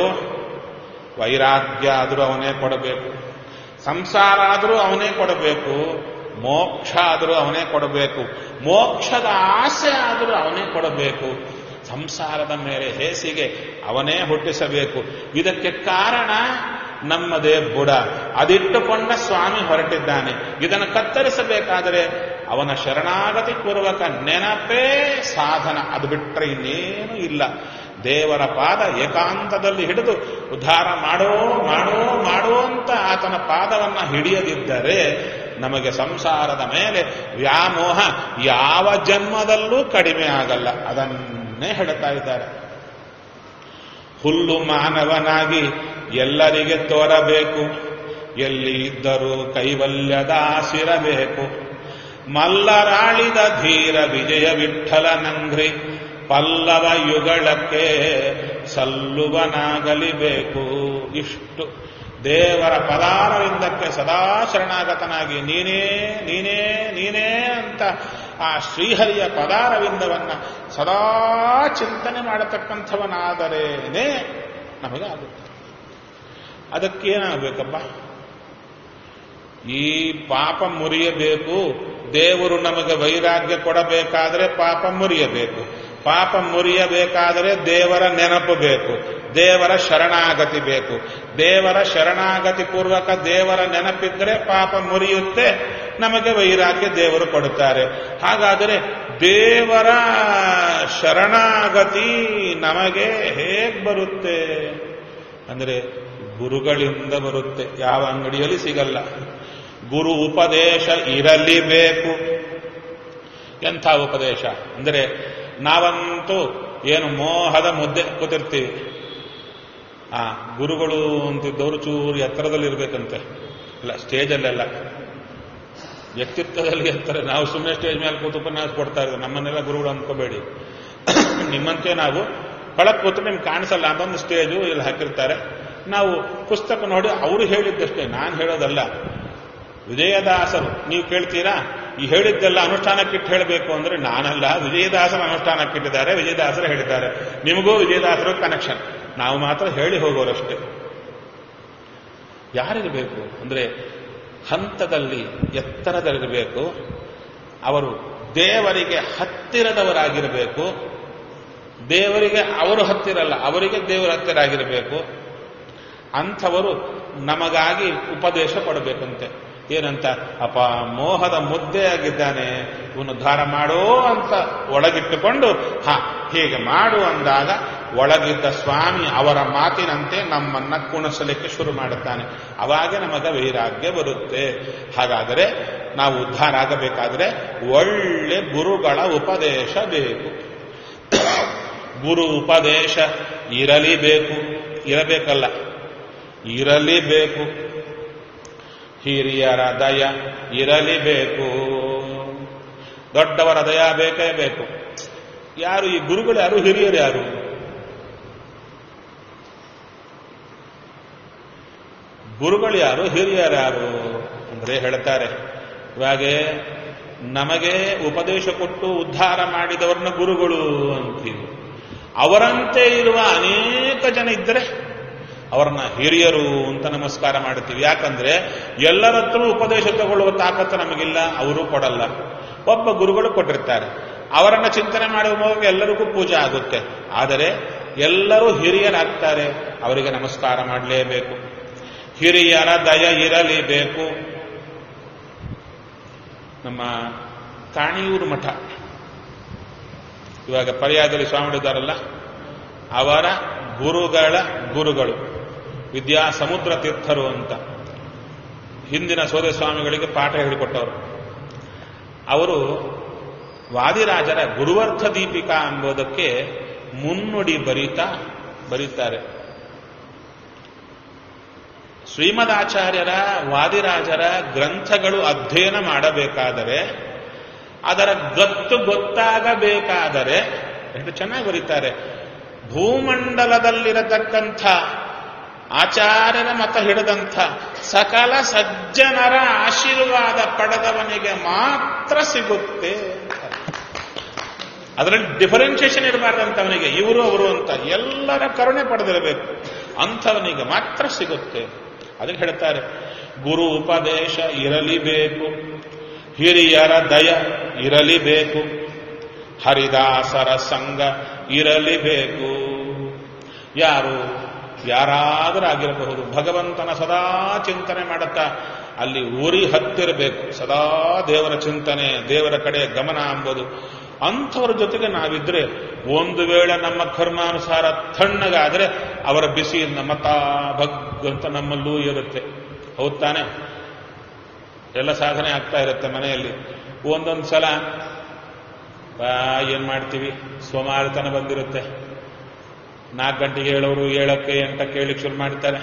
Speaker 1: ವೈರಾಗ್ಯ ಆದರೂ ಅವನೇ ಕೊಡಬೇಕು ಸಂಸಾರ ಆದರೂ ಅವನೇ ಕೊಡಬೇಕು ಮೋಕ್ಷ ಆದರೂ ಅವನೇ ಕೊಡಬೇಕು ಮೋಕ್ಷದ ಆಸೆ ಆದರೂ ಅವನೇ ಕೊಡಬೇಕು ಸಂಸಾರದ ಮೇಲೆ ಹೇಸಿಗೆ ಅವನೇ ಹುಟ್ಟಿಸಬೇಕು ಇದಕ್ಕೆ ಕಾರಣ ನಮ್ಮದೇ ಬುಡ ಅದಿಟ್ಟುಕೊಂಡ ಸ್ವಾಮಿ ಹೊರಟಿದ್ದಾನೆ ಇದನ್ನು ಕತ್ತರಿಸಬೇಕಾದರೆ ಅವನ ಶರಣಾಗತಿ ಪೂರ್ವಕ ನೆನಪೇ ಸಾಧನ ಅದು ಬಿಟ್ಟರೆ ಇನ್ನೇನು ಇಲ್ಲ ದೇವರ ಪಾದ ಏಕಾಂತದಲ್ಲಿ ಹಿಡಿದು ಉದ್ಧಾರ ಮಾಡೋ ಮಾಡೋ ಮಾಡೋ ಅಂತ ಆತನ ಪಾದವನ್ನ ಹಿಡಿಯದಿದ್ದರೆ ನಮಗೆ ಸಂಸಾರದ ಮೇಲೆ ವ್ಯಾಮೋಹ ಯಾವ ಜನ್ಮದಲ್ಲೂ ಕಡಿಮೆ ಆಗಲ್ಲ ಅದನ್ನೇ ಹೇಳ್ತಾ ಇದ್ದಾರೆ ಹುಲ್ಲು ಮಾನವನಾಗಿ ಎಲ್ಲರಿಗೆ ತೋರಬೇಕು ಎಲ್ಲಿ ಇದ್ದರೂ ಕೈವಲ್ಯದಾಸಿರಬೇಕು ಮಲ್ಲರಾಳಿದ ಧೀರ ವಿಜಯ ವಿಠಲ ನಂಗ್ರಿ ಪಲ್ಲವ ಯುಗಳಕ್ಕೆ ಸಲ್ಲುವನಾಗಲಿಬೇಕು ಇಷ್ಟು ದೇವರ ಪದಾರವಿಂದಕ್ಕೆ ಸದಾ ಶರಣಾಗತನಾಗಿ ನೀನೇ ನೀನೇ ನೀನೇ ಅಂತ ಆ ಶ್ರೀಹರಿಯ ಪದಾರವಿಂದವನ್ನ ಸದಾ ಚಿಂತನೆ ಮಾಡತಕ್ಕಂಥವನಾದರೇನೆ ನಮಗೆ ಆಗುತ್ತೆ ಅದಕ್ಕೇನಾಗಬೇಕಪ್ಪ ಈ ಪಾಪ ಮುರಿಯಬೇಕು ದೇವರು ನಮಗೆ ವೈರಾಗ್ಯ ಕೊಡಬೇಕಾದರೆ ಪಾಪ ಮುರಿಯಬೇಕು ಪಾಪ ಮುರಿಯಬೇಕಾದರೆ ದೇವರ ನೆನಪು ಬೇಕು ದೇವರ ಶರಣಾಗತಿ ಬೇಕು ದೇವರ ಶರಣಾಗತಿ ಪೂರ್ವಕ ದೇವರ ನೆನಪಿದ್ರೆ ಪಾಪ ಮುರಿಯುತ್ತೆ ನಮಗೆ ವೈರಾಗ್ಯ ದೇವರು ಕೊಡುತ್ತಾರೆ ಹಾಗಾದರೆ ದೇವರ ಶರಣಾಗತಿ ನಮಗೆ ಹೇಗ್ ಬರುತ್ತೆ ಅಂದರೆ ಗುರುಗಳಿಂದ ಬರುತ್ತೆ ಯಾವ ಅಂಗಡಿಯಲ್ಲಿ ಸಿಗಲ್ಲ ಗುರು ಉಪದೇಶ ಇರಲಿಬೇಕು ಎಂಥ ಉಪದೇಶ ಅಂದರೆ ನಾವಂತೂ ಏನು ಮೋಹದ ಮುದ್ದೆ ಕೂತಿರ್ತೀವಿ ಆ ಗುರುಗಳು ಅಂತಿದ್ದವರು ಚೂರು ಎತ್ತರದಲ್ಲಿರ್ಬೇಕಂತೆ ಇಲ್ಲ ಸ್ಟೇಜಲ್ಲೆಲ್ಲ ವ್ಯಕ್ತಿತ್ವದಲ್ಲಿ ಇರ್ತಾರೆ ನಾವು ಸುಮ್ಮನೆ ಸ್ಟೇಜ್ ಮೇಲೆ ಕೂತು ಉಪನ್ಯಾಸ ಕೊಡ್ತಾ ಇದ್ದೀವಿ ನಮ್ಮನ್ನೆಲ್ಲ ಗುರುಗಳು ಅಂದ್ಕೋಬೇಡಿ ನಿಮ್ಮಂತೆ ನಾವು ಒಳಗೆ ಕೂತು ನಿಮ್ಗೆ ಕಾಣಿಸಲ್ಲ ಅದೊಂದು ಸ್ಟೇಜು ಇಲ್ಲಿ ಹಾಕಿರ್ತಾರೆ ನಾವು ಪುಸ್ತಕ ನೋಡಿ ಅವರು ಹೇಳಿದ್ದಷ್ಟೇ ನಾನು ಹೇಳೋದಲ್ಲ ವಿಜಯದಾಸರು ನೀವು ಕೇಳ್ತೀರಾ ಈ ಹೇಳಿದ್ದೆಲ್ಲ ಅನುಷ್ಠಾನಕ್ಕಿಟ್ಟು ಹೇಳಬೇಕು ಅಂದ್ರೆ ನಾನಲ್ಲ ವಿಜಯದಾಸರ ಅನುಷ್ಠಾನಕ್ಕಿಟ್ಟಿದ್ದಾರೆ ವಿಜಯದಾಸರು ಹೇಳಿದ್ದಾರೆ ನಿಮಗೂ ವಿಜಯದಾಸರು ಕನೆಕ್ಷನ್ ನಾವು ಮಾತ್ರ ಹೇಳಿ ಹೋಗೋರಷ್ಟೇ ಯಾರಿರಬೇಕು ಅಂದ್ರೆ ಹಂತದಲ್ಲಿ ಎತ್ತರದಲ್ಲಿರಬೇಕು ಅವರು ದೇವರಿಗೆ ಹತ್ತಿರದವರಾಗಿರಬೇಕು ದೇವರಿಗೆ ಅವರು ಹತ್ತಿರಲ್ಲ ಅವರಿಗೆ ದೇವರ ಹತ್ತಿರ ಆಗಿರಬೇಕು ಅಂಥವರು ನಮಗಾಗಿ ಉಪದೇಶ ಕೊಡಬೇಕಂತೆ ಏನಂತ ಅಪ ಮೋಹದ ಮುದ್ದೆಯಾಗಿದ್ದಾನೆ ಇವನು ಧಾರ ಮಾಡೋ ಅಂತ ಒಳಗಿಟ್ಟುಕೊಂಡು ಹ ಹೀಗೆ ಮಾಡು ಅಂದಾಗ ಒಳಗಿದ್ದ ಸ್ವಾಮಿ ಅವರ ಮಾತಿನಂತೆ ನಮ್ಮನ್ನ ಕುಣಿಸಲಿಕ್ಕೆ ಶುರು ಮಾಡುತ್ತಾನೆ ಅವಾಗೆ ನಮಗ ವೈರಾಗ್ಯ ಬರುತ್ತೆ ಹಾಗಾದರೆ ನಾವು ಉದ್ಧಾರ ಆಗಬೇಕಾದ್ರೆ ಒಳ್ಳೆ ಗುರುಗಳ ಉಪದೇಶ ಬೇಕು ಗುರು ಉಪದೇಶ ಇರಲಿಬೇಕು ಇರಬೇಕಲ್ಲ ಇರಲಿಬೇಕು ಹಿರಿಯರ ದಯ ಇರಲಿಬೇಕು ದೊಡ್ಡವರ ದಯ ಬೇಕೇ ಬೇಕು ಯಾರು ಈ ಗುರುಗಳು ಯಾರು ಹಿರಿಯರು ಯಾರು ಗುರುಗಳು ಯಾರು ಹಿರಿಯರು ಯಾರು ಅಂದ್ರೆ ಹೇಳ್ತಾರೆ ಇವಾಗೆ ನಮಗೆ ಉಪದೇಶ ಕೊಟ್ಟು ಉದ್ಧಾರ ಮಾಡಿದವ್ರನ್ನ ಗುರುಗಳು ಅಂತೀವಿ ಅವರಂತೆ ಇರುವ ಅನೇಕ ಜನ ಇದ್ದರೆ ಅವರನ್ನ ಹಿರಿಯರು ಅಂತ ನಮಸ್ಕಾರ ಮಾಡ್ತೀವಿ ಯಾಕಂದ್ರೆ ಎಲ್ಲರ ಹತ್ರ ಉಪದೇಶ ತಗೊಳ್ಳುವ ತಾಕತ್ತು ನಮಗಿಲ್ಲ ಅವರು ಕೊಡಲ್ಲ ಒಬ್ಬ ಗುರುಗಳು ಕೊಟ್ಟಿರ್ತಾರೆ ಅವರನ್ನ ಚಿಂತನೆ ಮಾಡುವಾಗ ಎಲ್ಲರಿಗೂ ಪೂಜೆ ಆಗುತ್ತೆ ಆದರೆ ಎಲ್ಲರೂ ಹಿರಿಯರಾಗ್ತಾರೆ ಅವರಿಗೆ ನಮಸ್ಕಾರ ಮಾಡಲೇಬೇಕು ಹಿರಿಯರ ದಯ ಇರಲೇಬೇಕು ನಮ್ಮ ಕಾಣಿಯೂರು ಮಠ ಇವಾಗ ಪರ್ಯಾಯದಲ್ಲಿ ಸ್ವಾಮಿಗಳಿದ್ದಾರಲ್ಲ ಅವರ ಗುರುಗಳ ಗುರುಗಳು ವಿದ್ಯಾ ಸಮುದ್ರ ತೀರ್ಥರು ಅಂತ ಹಿಂದಿನ ಸೋದೆ ಸ್ವಾಮಿಗಳಿಗೆ ಪಾಠ ಹೇಳಿಕೊಟ್ಟವರು ಅವರು ವಾದಿರಾಜರ ಗುರುವರ್ಥ ದೀಪಿಕಾ ಎಂಬುದಕ್ಕೆ ಮುನ್ನುಡಿ ಬರೀತಾ ಬರೀತಾರೆ ಶ್ರೀಮದಾಚಾರ್ಯರ ವಾದಿರಾಜರ ಗ್ರಂಥಗಳು ಅಧ್ಯಯನ ಮಾಡಬೇಕಾದರೆ ಅದರ ಗತ್ತು ಗೊತ್ತಾಗಬೇಕಾದರೆ ಎಷ್ಟು ಚೆನ್ನಾಗಿ ಬರೀತಾರೆ ಭೂಮಂಡಲದಲ್ಲಿರತಕ್ಕಂಥ ಆಚಾರ್ಯರ ಮತ ಹಿಡಿದಂಥ ಸಕಲ ಸಜ್ಜನರ ಆಶೀರ್ವಾದ ಪಡೆದವನಿಗೆ ಮಾತ್ರ ಸಿಗುತ್ತೆ ಅದರಲ್ಲಿ ಡಿಫರೆನ್ಷಿಯೇಷನ್ ಇರಬಾರ್ದಂತ ಅವನಿಗೆ ಇವರು ಅವರು ಅಂತ ಎಲ್ಲರ ಕರುಣೆ ಪಡೆದಿರಬೇಕು ಅಂಥವನಿಗೆ ಮಾತ್ರ ಸಿಗುತ್ತೆ ಅದಕ್ಕೆ ಹೇಳ್ತಾರೆ ಗುರು ಉಪದೇಶ ಇರಲಿಬೇಕು ಹಿರಿಯರ ದಯ ಇರಲಿಬೇಕು ಹರಿದಾಸರ ಸಂಘ ಇರಲಿಬೇಕು ಯಾರು ಯಾರಾದರೂ ಆಗಿರಬಹುದು ಭಗವಂತನ ಸದಾ ಚಿಂತನೆ ಮಾಡುತ್ತಾ ಅಲ್ಲಿ ಉರಿ ಹತ್ತಿರಬೇಕು ಸದಾ ದೇವರ ಚಿಂತನೆ ದೇವರ ಕಡೆ ಗಮನ ಅಂಬೋದು ಅಂಥವರ ಜೊತೆಗೆ ನಾವಿದ್ರೆ ಒಂದು ವೇಳೆ ನಮ್ಮ ಕರ್ಮಾನುಸಾರ ತಣ್ಣಗಾದರೆ ಅವರ ಬಿಸಿ ಮತ ಭಗ್ ಅಂತ ನಮ್ಮಲ್ಲೂ ಇರುತ್ತೆ ಹೌದ್ ತಾನೆ ಎಲ್ಲ ಸಾಧನೆ ಆಗ್ತಾ ಇರುತ್ತೆ ಮನೆಯಲ್ಲಿ ಒಂದೊಂದು ಸಲ ಬಾ ಏನ್ ಮಾಡ್ತೀವಿ ಸೋಮಾರಿತನ ಬಂದಿರುತ್ತೆ ನಾಲ್ಕು ಗಂಟೆಗೆ ಹೇಳೋರು ಏಳಕ್ಕೆ ಎಂಟಕ್ಕೆ ಹೇಳಿಕ್ ಶುರು ಮಾಡ್ತಾರೆ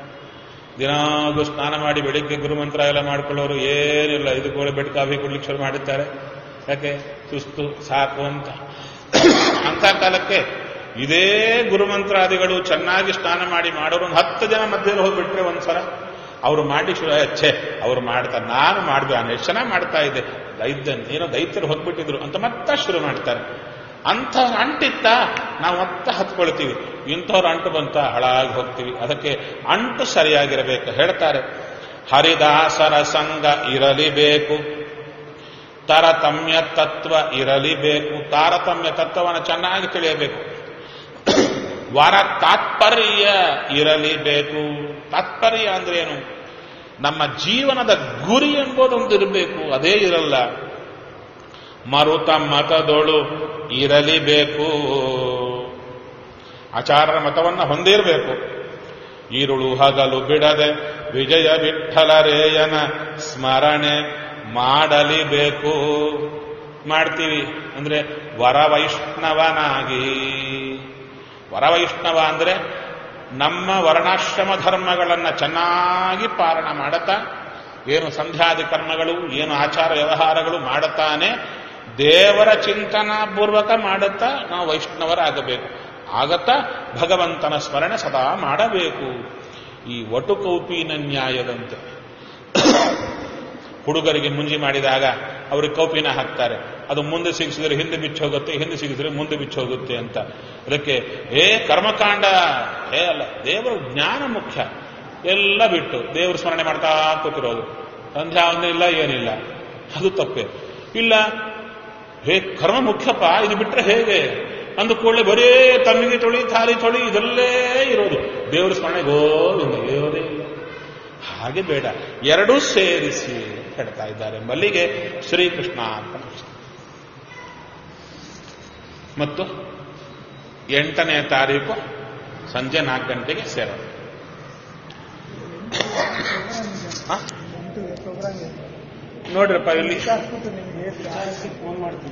Speaker 1: ದಿನಾಗೂ ಸ್ನಾನ ಮಾಡಿ ಬೆಳಿಗ್ಗೆ ಗುರುಮಂತ್ರ ಎಲ್ಲ ಮಾಡ್ಕೊಳ್ಳೋರು ಏನಿಲ್ಲ ಇದು ಕೂಡ ಬೆಡ್ ಕಾಫಿ ಕುಡ್ಲಿಕ್ಕೆ ಶುರು ಮಾಡುತ್ತಾರೆ ಯಾಕೆ ಸುಸ್ತು ಸಾಕು ಅಂತ ಅಂಥ ಕಾಲಕ್ಕೆ ಇದೇ ಗುರುಮಂತ್ರಾದಿಗಳು ಚೆನ್ನಾಗಿ ಸ್ನಾನ ಮಾಡಿ ಮಾಡೋರು ಒಂದು ಹತ್ತು ಜನ ಮಧ್ಯದಲ್ಲಿ ಹೋಗ್ಬಿಟ್ರೆ ಒಂದ್ಸಲ ಅವರು ಮಾಡಿ ಶುರು ಛೇ ಅವ್ರು ಮಾಡ್ತಾರೆ ನಾನು ಮಾಡಿದೆ ನಾನು ಎಷ್ಟು ಚೆನ್ನಾಗಿ ಮಾಡ್ತಾ ಇದ್ದೆ ದೈತ್ಯ ಏನೋ ದೈತ್ಯರು ಹೋಗ್ಬಿಟ್ಟಿದ್ರು ಅಂತ ಮತ್ತೆ ಶುರು ಮಾಡ್ತಾರೆ ಅಂಥವ್ರ ಅಂಟಿತ್ತ ನಾವು ಮತ್ತೆ ಹತ್ಕೊಳ್ತೀವಿ ಇಂಥವ್ರ ಅಂಟು ಬಂತ ಹಾಳಾಗಿ ಹೋಗ್ತೀವಿ ಅದಕ್ಕೆ ಅಂಟು ಸರಿಯಾಗಿರಬೇಕು ಹೇಳ್ತಾರೆ ಹರಿದಾಸರ ಸಂಘ ಇರಲಿಬೇಕು ತಾರತಮ್ಯ ತತ್ವ ಇರಲಿಬೇಕು ತಾರತಮ್ಯ ತತ್ವವನ್ನು ಚೆನ್ನಾಗಿ ತಿಳಿಯಬೇಕು ವರ ತಾತ್ಪರ್ಯ ಇರಲಿಬೇಕು ತಾತ್ಪರ್ಯ ಅಂದ್ರೆ ಏನು ನಮ್ಮ ಜೀವನದ ಗುರಿ ಎಂಬುದೊಂದು ಇರಬೇಕು ಅದೇ ಇರಲ್ಲ ಮರುತ ಮತದೊಳು ಇರಲಿಬೇಕು ಆಚಾರ್ಯರ ಮತವನ್ನ ಹೊಂದಿರಬೇಕು ಈರುಳು ಹಗಲು ಬಿಡದೆ ವಿಜಯ ವಿಠಲರೇಯನ ಸ್ಮರಣೆ ಮಾಡಲಿಬೇಕು ಮಾಡ್ತೀವಿ ಅಂದ್ರೆ ವರವೈಷ್ಣವನಾಗಿ ವರವೈಷ್ಣವ ಅಂದ್ರೆ ನಮ್ಮ ವರ್ಣಾಶ್ರಮ ಧರ್ಮಗಳನ್ನು ಚೆನ್ನಾಗಿ ಪಾಲನ ಮಾಡುತ್ತಾ ಏನು ಸಂಧ್ಯಾದಿ ಕರ್ಮಗಳು ಏನು ಆಚಾರ ವ್ಯವಹಾರಗಳು ಮಾಡುತ್ತಾನೆ ದೇವರ ಚಿಂತನಾ ಪೂರ್ವಕ ಮಾಡುತ್ತಾ ನಾವು ವೈಷ್ಣವರಾಗಬೇಕು ಆಗತ್ತಾ ಭಗವಂತನ ಸ್ಮರಣೆ ಸದಾ ಮಾಡಬೇಕು ಈ ವಟುಕೌಪಿನ ನ್ಯಾಯದಂತೆ ಹುಡುಗರಿಗೆ ಮುಂಜಿ ಮಾಡಿದಾಗ ಅವ್ರಿಗೆ ಕೌಪಿನ ಹಾಕ್ತಾರೆ ಅದು ಮುಂದೆ ಸಿಗಿಸಿದ್ರೆ ಹಿಂದೆ ಬಿಚ್ಚೋಗುತ್ತೆ ಹಿಂದೆ ಸಿಗಿಸಿದ್ರೆ ಮುಂದೆ ಬಿಚ್ಚೋಗುತ್ತೆ ಅಂತ ಅದಕ್ಕೆ ಏ ಕರ್ಮಕಾಂಡ ಏ ಅಲ್ಲ ದೇವರ ಜ್ಞಾನ ಮುಖ್ಯ ಎಲ್ಲ ಬಿಟ್ಟು ದೇವ್ರ ಸ್ಮರಣೆ ಮಾಡ್ತಾ ಕೂತಿರೋದು ಸಂಧ್ಯಾ ಇಲ್ಲ ಏನಿಲ್ಲ ಅದು ತಪ್ಪೇ ಇಲ್ಲ ಹೇ ಕರ್ಮ ಮುಖ್ಯಪ್ಪ ಇದು ಬಿಟ್ರೆ ಹೇಗೆ ಅಂದ ಕೂಡಲೇ ಬರೇ ತಮ್ಮಿಗೆ ತೊಳಿ ಥಾಲಿ ತೊಳಿ ಇದರಲ್ಲೇ ಇರೋದು ದೇವರ ಸ್ಮರಣೆ ಗೋವಿಂದ ಇರೋದೇ ಇಲ್ಲ ಹಾಗೆ ಬೇಡ ಎರಡೂ ಸೇರಿಸಿ ಅಂತ ಹೇಳ್ತಾ ಇದ್ದಾರೆ ಮಲ್ಲಿಗೆ ಶ್ರೀಕೃಷ್ಣ ಅಂತ ಮತ್ತು ಎಂಟನೇ ತಾರೀಕು ಸಂಜೆ ನಾಲ್ಕು ಗಂಟೆಗೆ ಸೇರೋದು ಹ?
Speaker 2: ಎಂಟು ಪ್ರೋಗ್ರಾಮ್ ಇದೆ
Speaker 1: ನೋಡ್ರಪ್ಪ ಇಲ್ಲಿ
Speaker 2: ವಿಚಾರಿಸ್ಬಿಟ್ಟು ನಿಮ್ಗೆ ಫೋನ್ ಮಾಡ್ತೀನಿ